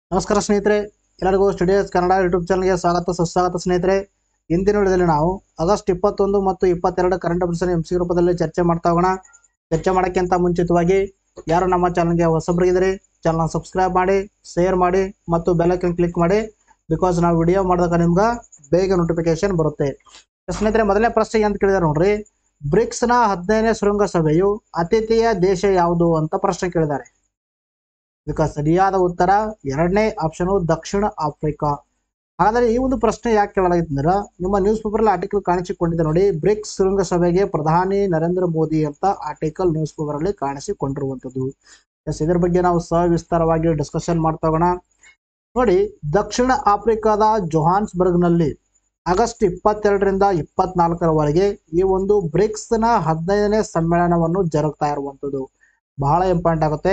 ನಮಸ್ಕಾರ ಸ್ನೇಹಿತರೆ ಎಲ್ಲರಿಗೂ ಸ್ಟುಡಿಯೋಸ್ ಕನ್ನಡ ಯೂಟ್ಯೂಬ್ ಚಾನಲ್ಗೆ ಸ್ವಾಗತ ಸುಸ್ವಾಗತ ಸ್ನೇಹಿತರೆ ಇಂದಿನ ವಿಡಿಯೋದಲ್ಲಿ ನಾವು ಆಗಸ್ಟ್ ಇಪ್ಪತ್ತೊಂದು ಮತ್ತು ಇಪ್ಪತ್ತೆರಡು ಕರೆಂಟ್ ಅಫೇರ್ಸ್ ಎಂ ಸಿ ರೂಪದಲ್ಲಿ ಚರ್ಚೆ ಮಾಡ್ತಾ ಹೋಗೋಣ ಚರ್ಚೆ ಮಾಡೋಕ್ಕಿಂತ ಮುಂಚಿತವಾಗಿ ಯಾರು ನಮ್ಮ ಚಾನಲ್ಗೆ ಹೊಸಬರಿಗಿದ್ರೆ ಚಾನಲ್ನ ಸಬ್ಸ್ಕ್ರೈಬ್ ಮಾಡಿ ಶೇರ್ ಮಾಡಿ ಮತ್ತು ಬೆಲ್ಲೈಕನ್ ಕ್ಲಿಕ್ ಮಾಡಿ ಬಿಕಾಸ್ ನಾವು ವಿಡಿಯೋ ಮಾಡಿದಾಗ ನಿಮ್ಗೆ ಬೇಗ ನೋಟಿಫಿಕೇಶನ್ ಬರುತ್ತೆ ಸ್ನೇಹಿತರೆ ಮೊದಲನೇ ಪ್ರಶ್ನೆ ಅಂತ ಕೇಳಿದಾರೆ ನೋಡ್ರಿ ಬ್ರಿಕ್ಸ್ನ ಹದಿನೈದನೇ ಶೃಂಗಸಭೆಯು ಅತಿಥಿಯ ದೇಶ ಯಾವುದು ಅಂತ ಪ್ರಶ್ನೆ ಕೇಳಿದ್ದಾರೆ ಇದಕ್ಕೆ ಸರಿಯಾದ ಉತ್ತರ ಎರಡನೇ ಆಪ್ಷನ್ ದಕ್ಷಿಣ ಆಫ್ರಿಕಾ ಹಾಗಾದ್ರೆ ಈ ಒಂದು ಪ್ರಶ್ನೆ ಯಾಕೆ ಕೇಳಲಾಗಿತ್ತು ಅಂದ್ರೆ ನಿಮ್ಮ ನ್ಯೂಸ್ ಪೇಪರ್ ಅಲ್ಲಿ ಆರ್ಟಿಕಲ್ ಕಾಣಿಸಿಕೊಂಡಿದೆ ನೋಡಿ ಬ್ರಿಕ್ಸ್ ಶೃಂಗಸಭೆಗೆ ಪ್ರಧಾನಿ ನರೇಂದ್ರ ಮೋದಿ ಅಂತ ಆರ್ಟಿಕಲ್ ನ್ಯೂಸ್ ಪೇಪರ್ ಅಲ್ಲಿ ಕಾಣಿಸಿಕೊಂಡಿರುವಂತದ್ದು ಎಸ್ ಇದರ ಬಗ್ಗೆ ನಾವು ಸವಿಸ್ತಾರವಾಗಿ ಡಿಸ್ಕಷನ್ ಮಾಡ್ತಾ ಹೋಗೋಣ ನೋಡಿ ದಕ್ಷಿಣ ಆಫ್ರಿಕಾದ ಜೊಹಾನ್ಸ್ಬರ್ಗ್ ನಲ್ಲಿ ಆಗಸ್ಟ್ ಇಪ್ಪತ್ತೆರಡರಿಂದ ಇಪ್ಪತ್ನಾಲ್ಕರವರೆಗೆ ಈ ಒಂದು ಬ್ರಿಕ್ಸ್ ನ ಹದಿನೈದನೇ ಸಮ್ಮೇಳನವನ್ನು ಜರುಗ್ತಾ ಇರುವಂತದ್ದು ಬಹಳ ಇಂಪಾರ್ಟೆಂಟ್ ಆಗುತ್ತೆ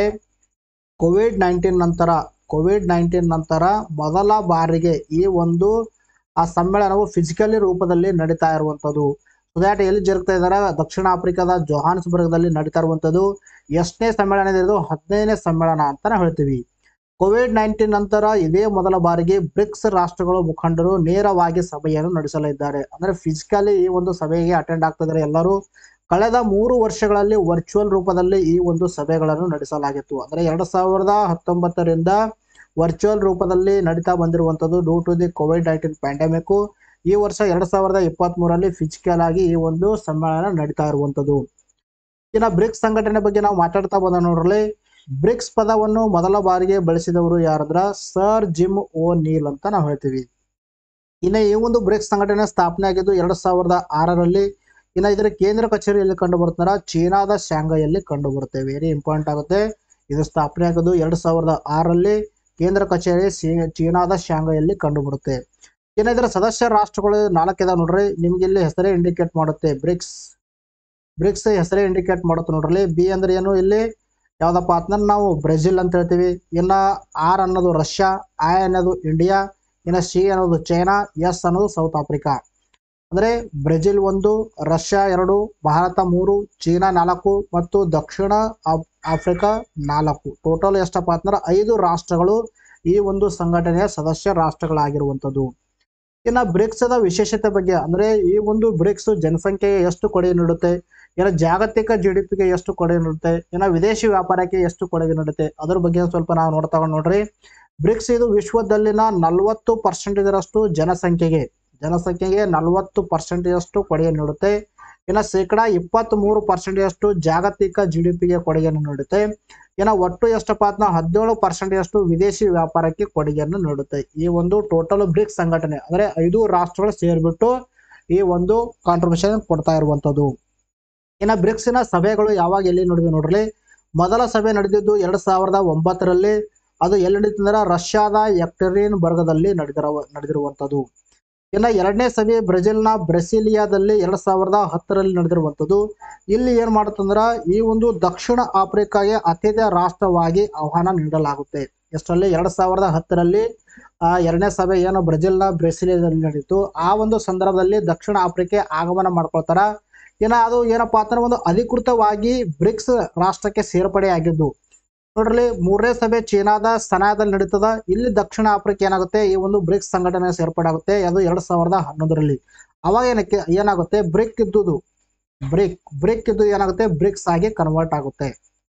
ಕೋವಿಡ್ ನೈನ್ಟೀನ್ ನಂತರ ಕೋವಿಡ್ ನೈನ್ಟೀನ್ ನಂತರ ಮೊದಲ ಬಾರಿಗೆ ಈ ಒಂದು ಆ ಸಮ್ಮೇಳನವು ಫಿಸಿಕಲಿ ರೂಪದಲ್ಲಿ ನಡೀತಾ ಇರುವಂಥದ್ದು ಸೊ ದ್ಯಾಟ್ ಎಲ್ಲಿ ಜರುಗ್ತಾ ಇದ್ದಾರೆ ದಕ್ಷಿಣ ಆಫ್ರಿಕಾದ ಜೊಹಾನ್ಸ್ಬರ್ಗ್ದಲ್ಲಿ ನಡೀತಾ ಇರುವಂಥದ್ದು ಎಷ್ಟನೇ ಸಮ್ಮೇಳನ ಇದೆ ಇದು ಹದಿನೈದನೇ ಸಮ್ಮೇಳನ ಅಂತಾನೆ ಹೇಳ್ತೀವಿ ಕೋವಿಡ್ ನೈನ್ಟೀನ್ ನಂತರ ಇದೇ ಮೊದಲ ಬಾರಿಗೆ ಬ್ರಿಕ್ಸ್ ರಾಷ್ಟ್ರಗಳು ಮುಖಂಡರು ನೇರವಾಗಿ ಸಭೆಯನ್ನು ನಡೆಸಲಿದ್ದಾರೆ ಅಂದ್ರೆ ಫಿಸಿಕಲಿ ಈ ಒಂದು ಸಭೆಗೆ ಅಟೆಂಡ್ ಆಗ್ತಾ ಇದ್ದಾರೆ ಎಲ್ಲರೂ ಕಳೆದ ಮೂರು ವರ್ಷಗಳಲ್ಲಿ ವರ್ಚುವಲ್ ರೂಪದಲ್ಲಿ ಈ ಒಂದು ಸಭೆಗಳನ್ನು ನಡೆಸಲಾಗಿತ್ತು ಅಂದ್ರೆ ಎರಡ್ ಸಾವಿರದ ಹತ್ತೊಂಬತ್ತರಿಂದ ವರ್ಚುವಲ್ ರೂಪದಲ್ಲಿ ನಡೀತಾ ಬಂದಿರುವಂತದ್ದು due to the Covid nineteen pandemic ಈ ವರ್ಷ ಎರಡ್ ಸಾವಿರದ ಇಪ್ಪತ್ತ್ ಮೂರಲ್ಲಿ ಫಿಸಿಕಲ್ ಆಗಿ ಈ ಒಂದು ಸಮ್ಮೇಳನ ನಡೀತಾ ಇರುವಂತದ್ದು ಇನ್ನು ಬ್ರಿಕ್ಸ್ ಸಂಘಟನೆ ಬಗ್ಗೆ ನಾವು ಮಾತಾಡ್ತಾ ಬಂದ ನೋಡ್ರಲ್ಲಿ ಬ್ರಿಕ್ಸ್ ಪದವನ್ನು ಮೊದಲ ಬಾರಿಗೆ ಬಳಸಿದವರು ಯಾರಂದ್ರ ಸರ್ ಜಿಮ್ ಓ ನೀಲ್ ಅಂತ ನಾವು ಹೇಳ್ತೀವಿ ಇನ್ನು ಈ ಒಂದು ಬ್ರಿಕ್ಸ್ ಸಂಘಟನೆ ಸ್ಥಾಪನೆ ಆಗಿದ್ದು ಎರಡ್ ಸಾವಿರದ ಆರರಲ್ಲಿ ಇನ್ನು ಇದರ ಕೇಂದ್ರ ಕಚೇರಿ ಎಲ್ಲಿ ಕಂಡು ಬರುತ್ತಾರ ಚೀನಾದ ಶಾಂಘೈಯಲ್ಲಿ ಕಂಡು ಬರುತ್ತೆ ವೆರಿ ಇಂಪಾರ್ಟೆಂಟ್ ಆಗುತ್ತೆ ಇದು ಸ್ಥಾಪನೆ ಆಗೋದು ಎರಡ್ ಸಾವಿರದ ಆರರಲ್ಲಿ ಕೇಂದ್ರ ಕಚೇರಿ ಸಿ- ಚೀನಾದ ಶಾಂಘೈಯಲ್ಲಿ ಕಂಡು ಬರುತ್ತೆ ಇನ್ನು ಇದರ ಸದಸ್ಯ ರಾಷ್ಟ್ರಗಳು ನಾಲ್ಕಿದಾವ ನೋಡ್ರಿ ನಿಮ್ಗೆ ಇಲ್ಲಿ ಹೆಸರೇ ಇಂಡಿಕೇಟ್ ಮಾಡುತ್ತೆ ಬ್ರಿಕ್ಸ್ ಬ್ರಿಕ್ಸ್ ಹೆಸರೇ ಇಂಡಿಕೇಟ್ ಮಾಡುತ್ತೆ ನೋಡ್ರಿ ಬಿ ಅಂದ್ರೆ ಏನು ಇಲ್ಲಿ ಯಾವ್ದಪ್ಪ ಅಂತಂದ್ರೆ ನಾವು ಬ್ರೆಜಿಲ್ ಅಂತ ಹೇಳ್ತೀವಿ ಇನ್ನ ಆರ್ ಅನ್ನೋದು ರಷ್ಯಾ ಐ ಅನ್ನೋದು ಇಂಡಿಯಾ ಇನ್ನ ಸಿ ಅನ್ನೋದು ಚೈನಾ ಎಸ್ ಅನ್ನೋದು ಸೌತ್ ಆಫ್ರಿಕಾ ಅಂದ್ರೆ ಬ್ರೆಜಿಲ್ ಒಂದು ರಷ್ಯಾ ಎರಡು ಭಾರತ ಮೂರು ಚೀನಾ ನಾಲ್ಕು ಮತ್ತು ದಕ್ಷಿಣ ಆಫ್- ಆಫ್ರಿಕಾ ನಾಲ್ಕು ಟೋಟಲ್ ಎಷ್ಟಪ್ಪ ಅಂತಂದ್ರೆ ಐದು ರಾಷ್ಟ್ರಗಳು ಈ ಒಂದು ಸಂಘಟನೆಯ ಸದಸ್ಯ ರಾಷ್ಟ್ರಗಳಾಗಿರುವಂಥದ್ದು ಇನ್ನು ಬ್ರಿಕ್ಸ್ ದ ವಿಶೇಷತೆ ಬಗ್ಗೆ ಅಂದ್ರೆ ಈ ಒಂದು ಬ್ರಿಕ್ಸ್ ಜನಸಂಖ್ಯೆಗೆ ಎಷ್ಟು ಕೊಡುಗೆ ನೀಡುತ್ತೆ ಇನ್ನು ಜಾಗತಿಕ ಜಿ ಡಿ ಪಿಗೆ ಎಷ್ಟು ಕೊಡುಗೆ ನೀಡುತ್ತೆ ಇನ್ನು ವಿದೇಶಿ ವ್ಯಾಪಾರಕ್ಕೆ ಎಷ್ಟು ಕೊಡುಗೆ ನೀಡುತ್ತೆ ಅದ್ರ ಬಗ್ಗೆ ಸ್ವಲ್ಪ ನಾವು ನೋಡ್ತಾ ನೋಡ್ರಿ ಬ್ರಿಕ್ಸ್ ಇದು ವಿಶ್ವದಲ್ಲಿನ ನಲವತ್ತು ಪರ್ಸೆಂಟೇಜರಷ್ಟು ಜನಸಂಖ್ಯೆಗೆ ಜನಸಂಖ್ಯೆಗೆ ನಲವತ್ತು ಪರ್ಸೆಂಟೇಜ್ ಅಷ್ಟು ಕೊಡುಗೆ ನೀಡುತ್ತೆ ಇನ್ನು ಶೇಕಡ ಇಪ್ಪತ್ತ್ ಮೂರು ಪರ್ಸೆಂಟೇಜ್ ಅಷ್ಟು ಜಾಗತಿಕ ಜಿ ಡಿ ಪಿಗೆ ಕೊಡುಗೆಯನ್ನು ನೀಡುತ್ತೆ ಇನ್ನು ಒಟ್ಟು ಎಷ್ಟಪ್ಪ ಅಂತ ಹದಿನೇಳು ಪರ್ಸೆಂಟೇಜ್ ಅಷ್ಟು ವಿದೇಶಿ ವ್ಯಾಪಾರಕ್ಕೆ ಕೊಡುಗೆಯನ್ನು ನೀಡುತ್ತೆ ಈ ಒಂದು ಟೋಟಲ್ ಬ್ರಿಕ್ಸ್ ಸಂಘಟನೆ ಅಂದ್ರೆ ಐದು ರಾಷ್ಟ್ರಗಳು ಸೇರ್ಬಿಟ್ಟು ಈ ಒಂದು ಕಾಂಟ್ರಿಬ್ಯೂಷನ್ ಕೊಡ್ತಾ ಇರುವಂತದ್ದು ಇನ್ನು ಬ್ರಿಕ್ಸ್ನ ಸಭೆಗಳು ಯಾವಾಗ ಎಲ್ಲಿ ನಡೆದಿವೆ ನೋಡ್ರಿ ಮೊದಲ ಸಭೆ ನಡೆದಿದ್ದು ಎರಡ್ ಸಾವಿರದ ಒಂಬತ್ತರಲ್ಲಿ ಅದು ಎಲ್ಲಿ ನಡೀತು ಅಂದ್ರೆ ರಷ್ಯಾದ ಎಕ್ಟರಿನ್ ಬರ್ಗದಲ್ಲಿ ನಡೆದಿರುವ ನಡೆದಿರುವಂತದ್ದು ಇನ್ನು ಎರಡನೇ ಸಭೆ ಬ್ರೆಜಿಲ್ನ ಬ್ರೆಸಿಲಿಯಾದಲ್ಲಿ ಎರಡ್ ಸಾವಿರದ ಹತ್ತರಲ್ಲಿ ನಡೆದಿರುವಂತದ್ದು ಇಲ್ಲಿ ಏನ್ ಮಾಡುತ್ತಂದ್ರ ಈ ಒಂದು ದಕ್ಷಿಣ ಆಫ್ರಿಕಾಗೆ ಆತಿಥ್ಯ ರಾಷ್ಟ್ರವಾಗಿ ಆಹ್ವಾನ ನೀಡಲಾಗುತ್ತೆ ಎಷ್ಟರಲ್ಲಿ ಎರಡ್ ಸಾವಿರದ ಹತ್ತರಲ್ಲಿ ಆ ಎರಡನೇ ಸಭೆ ಏನು ಬ್ರೆಜಿಲ್ನ ಬ್ರೆಸಿಲಿಯಾದಲ್ಲಿ ನಡೀತು ಆ ಒಂದು ಸಂದರ್ಭದಲ್ಲಿ ದಕ್ಷಿಣ ಆಫ್ರಿಕೆ ಆಗಮನ ಮಾಡ್ಕೊಳ್ತಾರ ಇನ್ನು ಅದು ಏನಪ್ಪಾ ಅಂತಂದ್ರೆ ಒಂದು ಅಧಿಕೃತವಾಗಿ ಬ್ರಿಕ್ಸ್ ರಾಷ್ಟ್ರಕ್ಕೆ ಸೇರ್ಪಡೆ ಆಗಿದ್ದು ನೋಡ್ರಿ ಮೂರನೇ ಸಭೆ ಚೀನಾದ ಸನಾದಲ್ಲಿ ನಡೀತದ ಇಲ್ಲಿ ದಕ್ಷಿಣ ಆಫ್ರಿಕಾ ಏನಾಗುತ್ತೆ ಈ ಒಂದು ಬ್ರಿಕ್ಸ್ ಸಂಘಟನೆ ಸೇರ್ಪಡೆ ಆಗುತ್ತೆ ಅದು ಎರಡ್ ಸಾವಿರದ ಹನ್ನೊಂದರಲ್ಲಿ ಅವಾಗ ಏನಕ್ಕೆ ಏನಾಗುತ್ತೆ ಬ್ರಿಕ್ ಇದ್ದುದು ಬ್ರಿಕ್ ಬ್ರಿಕ್ ಇದ್ದು ಏನಾಗುತ್ತೆ ಬ್ರಿಕ್ಸ್ ಆಗಿ ಕನ್ವರ್ಟ್ ಆಗುತ್ತೆ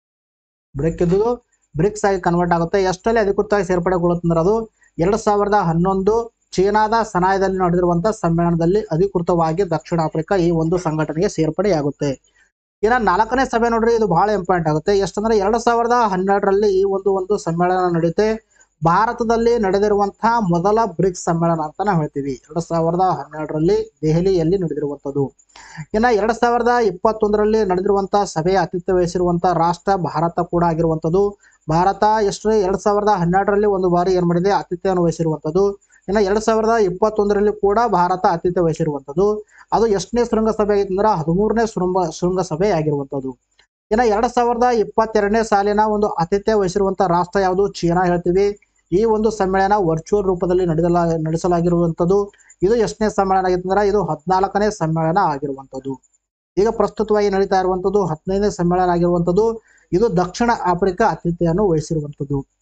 ಬ್ರಿಕ್ ಇದ್ದುದು ಬ್ರಿಕ್ಸ್ ಆಗಿ ಕನ್ವರ್ಟ್ ಆಗುತ್ತೆ ಎಷ್ಟರಲ್ಲಿ ಅಧಿಕೃತವಾಗಿ ಸೇರ್ಪಡೆಗೊಳ್ಳುತ್ತಂದ್ರೆ ಅದು ಎರಡ್ ಸಾವಿರದ ಹನ್ನೊಂದು ಚೀನಾದ ಸನಾಯದಲ್ಲಿ ನಡೆದಿರುವಂತಹ ಸಮ್ಮೇಳನದಲ್ಲಿ ಅಧಿಕೃತವಾಗಿ ದಕ್ಷಿಣ ಆಫ್ರಿಕಾ ಈ ಒಂದು ಸಂಘಟನೆಗೆ ಸೇರ್ಪಡೆಯಾಗುತ್ತೆ ಇನ್ನ ನಾಲ್ಕನೇ ಸಭೆ ನೋಡ್ರಿ ಇದು ಬಹಳ ಇಂಪಾರ್ಟೆಂಟ್ ಆಗುತ್ತೆ ಎಷ್ಟಂದ್ರೆ ಎರಡ್ ಸಾವಿರದ ಹನ್ನೆರಡರಲ್ಲಿ ಈ ಒಂದು ಒಂದು ಸಮ್ಮೇಳನ ನಡೆಯುತ್ತೆ ಭಾರತದಲ್ಲಿ ನಡೆದಿರುವಂತಹ ಮೊದಲ ಬ್ರಿಕ್ಸ್ ಸಮ್ಮೇಳನ ಅಂತ ನಾವು ಹೇಳ್ತೀವಿ ಎರಡ್ ಸಾವಿರದ ಹನ್ನೆರಡರಲ್ಲಿ ದೆಹಲಿಯಲ್ಲಿ ನಡೆದಿರುವಂತದ್ದು ಇನ್ನ ಎರಡ್ ಸಾವಿರದ ಇಪ್ಪತ್ತೊಂದರಲ್ಲಿ ನಡೆದಿರುವಂತಹ ಸಭೆಯ ಆತಿಥ್ಯ ವಹಿಸಿರುವಂತಹ ರಾಷ್ಟ್ರ ಭಾರತ ಕೂಡ ಆಗಿರುವಂತದ್ದು ಭಾರತ ಎಷ್ಟು ಎರಡ್ ಸಾವಿರದ ಹನ್ನೆರಡರಲ್ಲಿ ಒಂದು ಬಾರಿ ಏನ್ ಮಾಡಿದೆ ಆತಿಥ್ಯವನ್ನು ವಹಿಸಿರುವಂತದ್ದು ಇನ್ನು ಎರಡ್ ಸಾವಿರದ ಇಪ್ಪತ್ತೊಂದರಲ್ಲಿ ಕೂಡ ಭಾರತ ಆತಿಥ್ಯ ವಹಿಸಿರುವಂತದ್ದು ಅದು ಎಷ್ಟನೇ ಶೃಂಗಸಭೆ ಆಗಿತ್ತು ಅಂದ್ರೆ ಹದಿಮೂರನೇ ಶೃಂಗ ಶೃಂಗಸಭೆ ಆಗಿರುವಂತದ್ದು ಇನ್ನು ಎರಡ್ ಸಾವಿರದ ಇಪ್ಪತ್ತೆರಡನೇ ಸಾಲಿನ ಒಂದು ಆತಿಥ್ಯ ವಹಿಸಿರುವಂತಹ ರಾಷ್ಟ್ರ ಯಾವುದು ಚೀನಾ ಹೇಳ್ತೀವಿ ಈ ಒಂದು ಸಮ್ಮೇಳನ ವರ್ಚುವಲ್ ರೂಪದಲ್ಲಿ ನಡೆದಲ ನಡೆಸಲಾಗಿರುವಂತದ್ದು ಇದು ಎಷ್ಟನೇ ಸಮ್ಮೇಳನ ಆಗಿತ್ತು ಅಂದ್ರೆ ಇದು ಹದಿನಾಲ್ಕನೇ ಸಮ್ಮೇಳನ ಆಗಿರುವಂತದ್ದು ಈಗ ಪ್ರಸ್ತುತವಾಗಿ ನಡೀತಾ ಇರುವಂತದ್ದು ಹದಿನೈದನೇ ಸಮ್ಮೇಳನ ಆಗಿರುವಂತದ್ದು ಇದು ದಕ್ಷಿಣ ಆಫ್ರಿಕಾ ಆತಿಥ್ಯವನ್ನು ವಹಿಸಿರುವಂತದ್ದು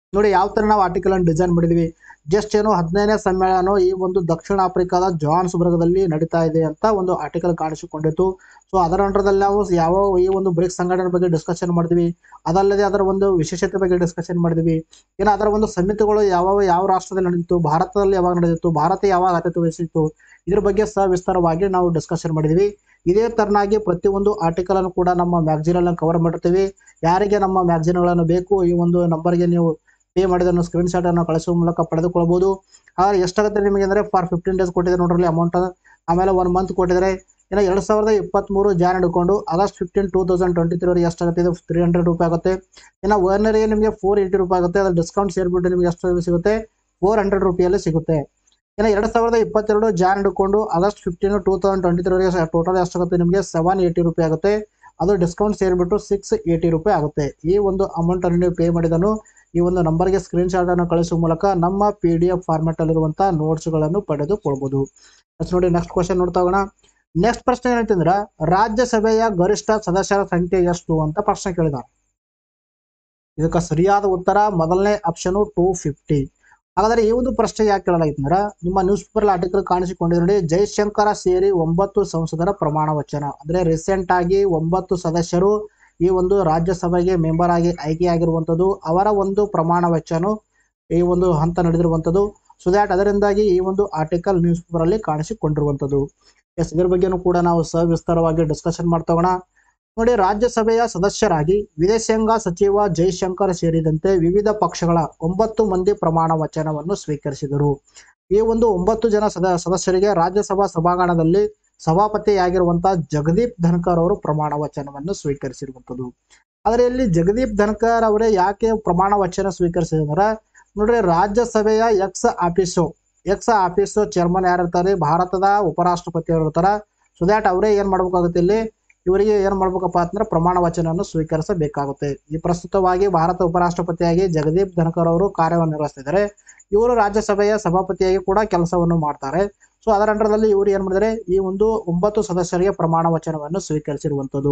ನೋಡಿ ಯಾವ ತರ ನಾವು ಆರ್ಟಿಕಲ್ ಅನ್ನು ಡಿಸೈನ್ ಮಾಡಿದ್ವಿ ಜಸ್ಟ್ ಏನು ಹದಿನೈದನೇ ಸಮ್ಮೇಳನ ಈ ಒಂದು ದಕ್ಷಿಣ ಆಫ್ರಿಕಾದ ಜಾನ್ಸ್ಬರ್ಗ್ದಲ್ಲಿ ನಡೀತಾ ಇದೆ ಅಂತ ಒಂದು ಆರ್ಟಿಕಲ್ ಕಾಣಿಸಿಕೊಂಡಿತ್ತು ಸೊ ಅದರ ಅಂಡರದಲ್ಲಿ ನಾವು ಯಾವ ಈ ಒಂದು ಬ್ರಿಕ್ಸ್ ಸಂಘಟನೆ ಬಗ್ಗೆ ಡಿಸ್ಕಷನ್ ಮಾಡಿದ್ವಿ ಅದಲ್ಲದೆ ಅದರ ಒಂದು ವಿಶೇಷತೆ ಬಗ್ಗೆ ಡಿಸ್ಕಷನ್ ಮಾಡಿದ್ವಿ ಇನ್ನು ಅದರ ಒಂದು ಸಮಿತಿಗಳು ಯಾವ ಯಾವ ರಾಷ್ಟ್ರದಲ್ಲಿ ನಡೆದಿತ್ತು ಭಾರತದಲ್ಲಿ ಯಾವಾಗ ನಡೆದಿತ್ತು ಭಾರತ ಯಾವಾಗ ಆದ್ಯತೆ ವಹಿಸಿತ್ತು ಇದ್ರ ಬಗ್ಗೆ ಸವಿಸ್ತಾರವಾಗಿ ನಾವು ಡಿಸ್ಕಷನ್ ಮಾಡಿದ್ವಿ ಇದೇ ತರನಾಗಿ ಪ್ರತಿಯೊಂದು ಆರ್ಟಿಕಲ್ ಅನ್ನು ಕೂಡ ನಮ್ಮ ಮ್ಯಾಗಝಿನ್ ಅಲ್ಲಿ ಕವರ್ ಮಾಡಿರ್ತೀವಿ ಯಾರಿಗೆ ನಮ್ಮ ಮ್ಯಾಗಝಿನ್ಗಳನ್ನು ಬೇಕು ಈ ಒಂದು ನಂಬರ್ಗೆ ನೀವು ಪೇ ಮಾಡಿದನ್ನು ಸ್ಕ್ರೀನ್ ಶಾಟ್ ಅನ್ನು ಕಳಿಸುವ ಮೂಲಕ ಪಡೆದುಕೊಳ್ಬಹುದು ಹಾಗಾದ್ರೆ ಎಷ್ಟಾಗುತ್ತೆ ನಿಮಗೆ ಅಂದ್ರೆ ಫಾರ್ ಫಿಫ್ಟೀನ್ ಡೇಸ್ ಕೊಟ್ಟಿದೆ ನೋಡ್ರಲ್ಲಿ ಅಮೌಂಟ್ ಆಮೇಲೆ ಒನ್ ಮಂತ್ ಕೊಟ್ಟಿದ್ದಾರೆ ಇನ್ನು ಎರಡು ಸಾವಿರದ ಇಪ್ಪತ್ತ್ಮೂರು ಜಾನ್ ಹಿಡ್ಕೊಂಡು August fifteen two thousand twenty three ವರೆಗೆ ಎಷ್ಟಾಗುತ್ತೆ ಇದು ತ್ರೀ ಹಂಡ್ರೆಡ್ ರೂಪಾಯಿ ಆಗುತ್ತೆ ಇನ್ನು ಒನ್ನರಿಗೆ ನಿಮಗೆ ಫೋರ್ ಏಯ್ಟಿ ರೂಪಾಯಿ ಆಗುತ್ತೆ ಅದ್ರ ಡಿಸ್ಕೌಂಟ್ ಸೇರಿಬಿಟ್ಟು ನಿಮಗೆ ಎಷ್ಟು ಸಿಗುತ್ತೆ ಫೋರ್ ಹಂಡ್ರೆಡ್ ರುಪಿಯಲ್ಲಿ ಸಿಗುತ್ತೆ ಇನ್ನು ಎರಡು ಸಾವಿರದ ಇಪ್ಪತ್ತೆರಡು ಜಾನ್ ಹಿಡ್ಕೊಂಡು August fifteen two thousand twenty three ವರೆಗೆ ಟೋಟಲ್ ಎಷ್ಟಾಗುತ್ತೆ ನಿಮಗೆ ಸೆವೆನ್ ಏಯ್ಟಿ ರೂಪಾಯಿ ಆಗುತ್ತೆ ಅದು ಡಿಸ್ಕೌಂಟ್ ಸೇರಿಬಿಟ್ಟು ಸಿಕ್ಸ್ ಏಯ್ಟಿ ರೂಪಾಯಿ ಆಗುತ್ತೆ ಈ ಒಂದು ಅಮೌಂಟ್ ಅನ್ನು ನೀವು ಪೇ ಮಾಡಿದನು ಈ ಒಂದು ನಂಬರ್ಗೆ ಸ್ಕ್ರೀನ್ ಶಾಟ್ ಅನ್ನು ಕಳಿಸುವ ಮೂಲಕ ನಮ್ಮ ಪಿ ಡಿ ಎಫ್ ಫಾರ್ಮೆಟ್ ಅಲ್ಲಿರುವಂತಹ ನೋಟ್ಸ್ಗಳನ್ನು ಪಡೆದುಕೊಳ್ಬಹುದು ನೆಕ್ಸ್ಟ್ ನೋಡಿ ನೆಕ್ಸ್ಟ್ ಕ್ವಶನ್ ನೋಡ್ತಾ ಹೋಗೋಣ ನೆಕ್ಸ್ಟ್ ಪ್ರಶ್ನೆ ಏನಂತಂದ್ರ ರಾಜ್ಯಸಭೆಯ ಗರಿಷ್ಠ ಸದಸ್ಯರ ಸಂಖ್ಯೆ ಎಷ್ಟು ಅಂತ ಪ್ರಶ್ನೆ ಕೇಳಿದ ಇದಕ್ಕೆ ಸರಿಯಾದ ಉತ್ತರ ಮೊದಲನೇ ಆಪ್ಷನ್ ಟೂ ಫಿಫ್ಟಿ ಹಾಗಾದ್ರೆ ಈ ಒಂದು ಪ್ರಶ್ನೆ ಯಾಕೆ ಕೇಳಲಾಗಿತ್ತು ಅಂದ್ರೆ ನಿಮ್ಮ ನ್ಯೂಸ್ ಪೇಪರ್ ಆರ್ಟಿಕಲ್ ಕಾಣಿಸಿಕೊಂಡಿದೆ ನೋಡಿ ಜೈಶಂಕರ ಸೇರಿ ಒಂಬತ್ತು ಸಂಸದರ ಪ್ರಮಾಣ ವಚನ ಅಂದ್ರೆ ರೀಸೆಂಟ್ ಆಗಿ ಒಂಬತ್ತು ಸದಸ್ಯರು ಈ ಒಂದು ರಾಜ್ಯಸಭೆಗೆ ಮೆಂಬರ್ ಆಗಿ ಆಯ್ಕೆಯಾಗಿರುವಂಥದ್ದು ಅವರ ಒಂದು ಪ್ರಮಾಣ ವಚನ ಈ ಒಂದು ಹಂತ ನಡೆದಿರುವಂಥದ್ದು ಸೊ ದ್ಯಾಟ್ ಅದರಿಂದಾಗಿ ಈ ಒಂದು ಆರ್ಟಿಕಲ್ ನ್ಯೂಸ್ ಪೇಪರ್ ಅಲ್ಲಿ ಕಾಣಿಸಿಕೊಂಡಿರುವಂಥದ್ದು ಎಸ್ ಇದ್ರ ಬಗ್ಗೆನೂ ಕೂಡ ನಾವು ಸವಿಸ್ತಾರವಾಗಿ ಡಿಸ್ಕಷನ್ ಮಾಡ್ತೋಗೋಣ ನೋಡಿ ರಾಜ್ಯಸಭೆಯ ಸದಸ್ಯರಾಗಿ ವಿದೇಶಾಂಗ ಸಚಿವ ಜೈಶಂಕರ್ ಸೇರಿದಂತೆ ವಿವಿಧ ಪಕ್ಷಗಳ ಒಂಬತ್ತು ಮಂದಿ ಪ್ರಮಾಣ ವಚನವನ್ನು ಸ್ವೀಕರಿಸಿದರು ಈ ಒಂದು ಒಂಬತ್ತು ಜನ ಸದ ಸದಸ್ಯರಿಗೆ ರಾಜ್ಯಸಭಾ ಸಭಾಂಗಣದಲ್ಲಿ ಸಭಾಪತಿಯಾಗಿರುವಂತಹ ಜಗದೀಪ್ ಧನ್ಕರ್ ಅವರು ಪ್ರಮಾಣ ವಚನವನ್ನು ಸ್ವೀಕರಿಸಿರುವಂಥದ್ದು ಆದರೆ ಇಲ್ಲಿ ಜಗದೀಪ್ ಧನ್ಕರ್ ಅವರೇ ಯಾಕೆ ಪ್ರಮಾಣ ವಚನ ಸ್ವೀಕರಿಸಿದ್ರೆ ನೋಡ್ರಿ ರಾಜ್ಯಸಭೆಯ ex officio ex officio chairman ಯಾರಿರ್ತಾರೆ ಭಾರತದ ಉಪರಾಷ್ಟ್ರಪತಿ ಅವರು ಇರ್ತಾರ ಸೊ ದ್ಯಾಟ್ ಅವರೇ ಏನ್ ಮಾಡ್ಬೇಕಾಗುತ್ತೆ ಇಲ್ಲಿ ಇವರಿಗೆ ಏನ್ ಮಾಡ್ಬೇಕಪ್ಪ ಅಂತಂದ್ರೆ ಪ್ರಮಾಣ ವಚನವನ್ನು ಸ್ವೀಕರಿಸಬೇಕಾಗುತ್ತೆ ಈ ಪ್ರಸ್ತುತವಾಗಿ ಭಾರತ ಉಪರಾಷ್ಟ್ರಪತಿಯಾಗಿ ಜಗದೀಪ್ ಧನ್ಕರ್ ಅವರು ಕಾರ್ಯವನ್ನು ನಿರ್ವಹಿಸ್ತಿದ್ದಾರೆ ಇವರು ರಾಜ್ಯಸಭೆಯ ಸಭಾಪತಿಯಾಗಿ ಕೂಡ ಕೆಲಸವನ್ನು ಮಾಡ್ತಾರೆ ಸೊ ಅದರ ಅಂಡರದಲ್ಲಿ ಇವರು ಏನ್ ಮಾಡಿದ್ದಾರೆ ಈ ಒಂದು ಒಂಬತ್ತು ಸದಸ್ಯರಿಗೆ ಪ್ರಮಾಣ ವಚನವನ್ನು ಸ್ವೀಕರಿಸಿರುವಂತದ್ದು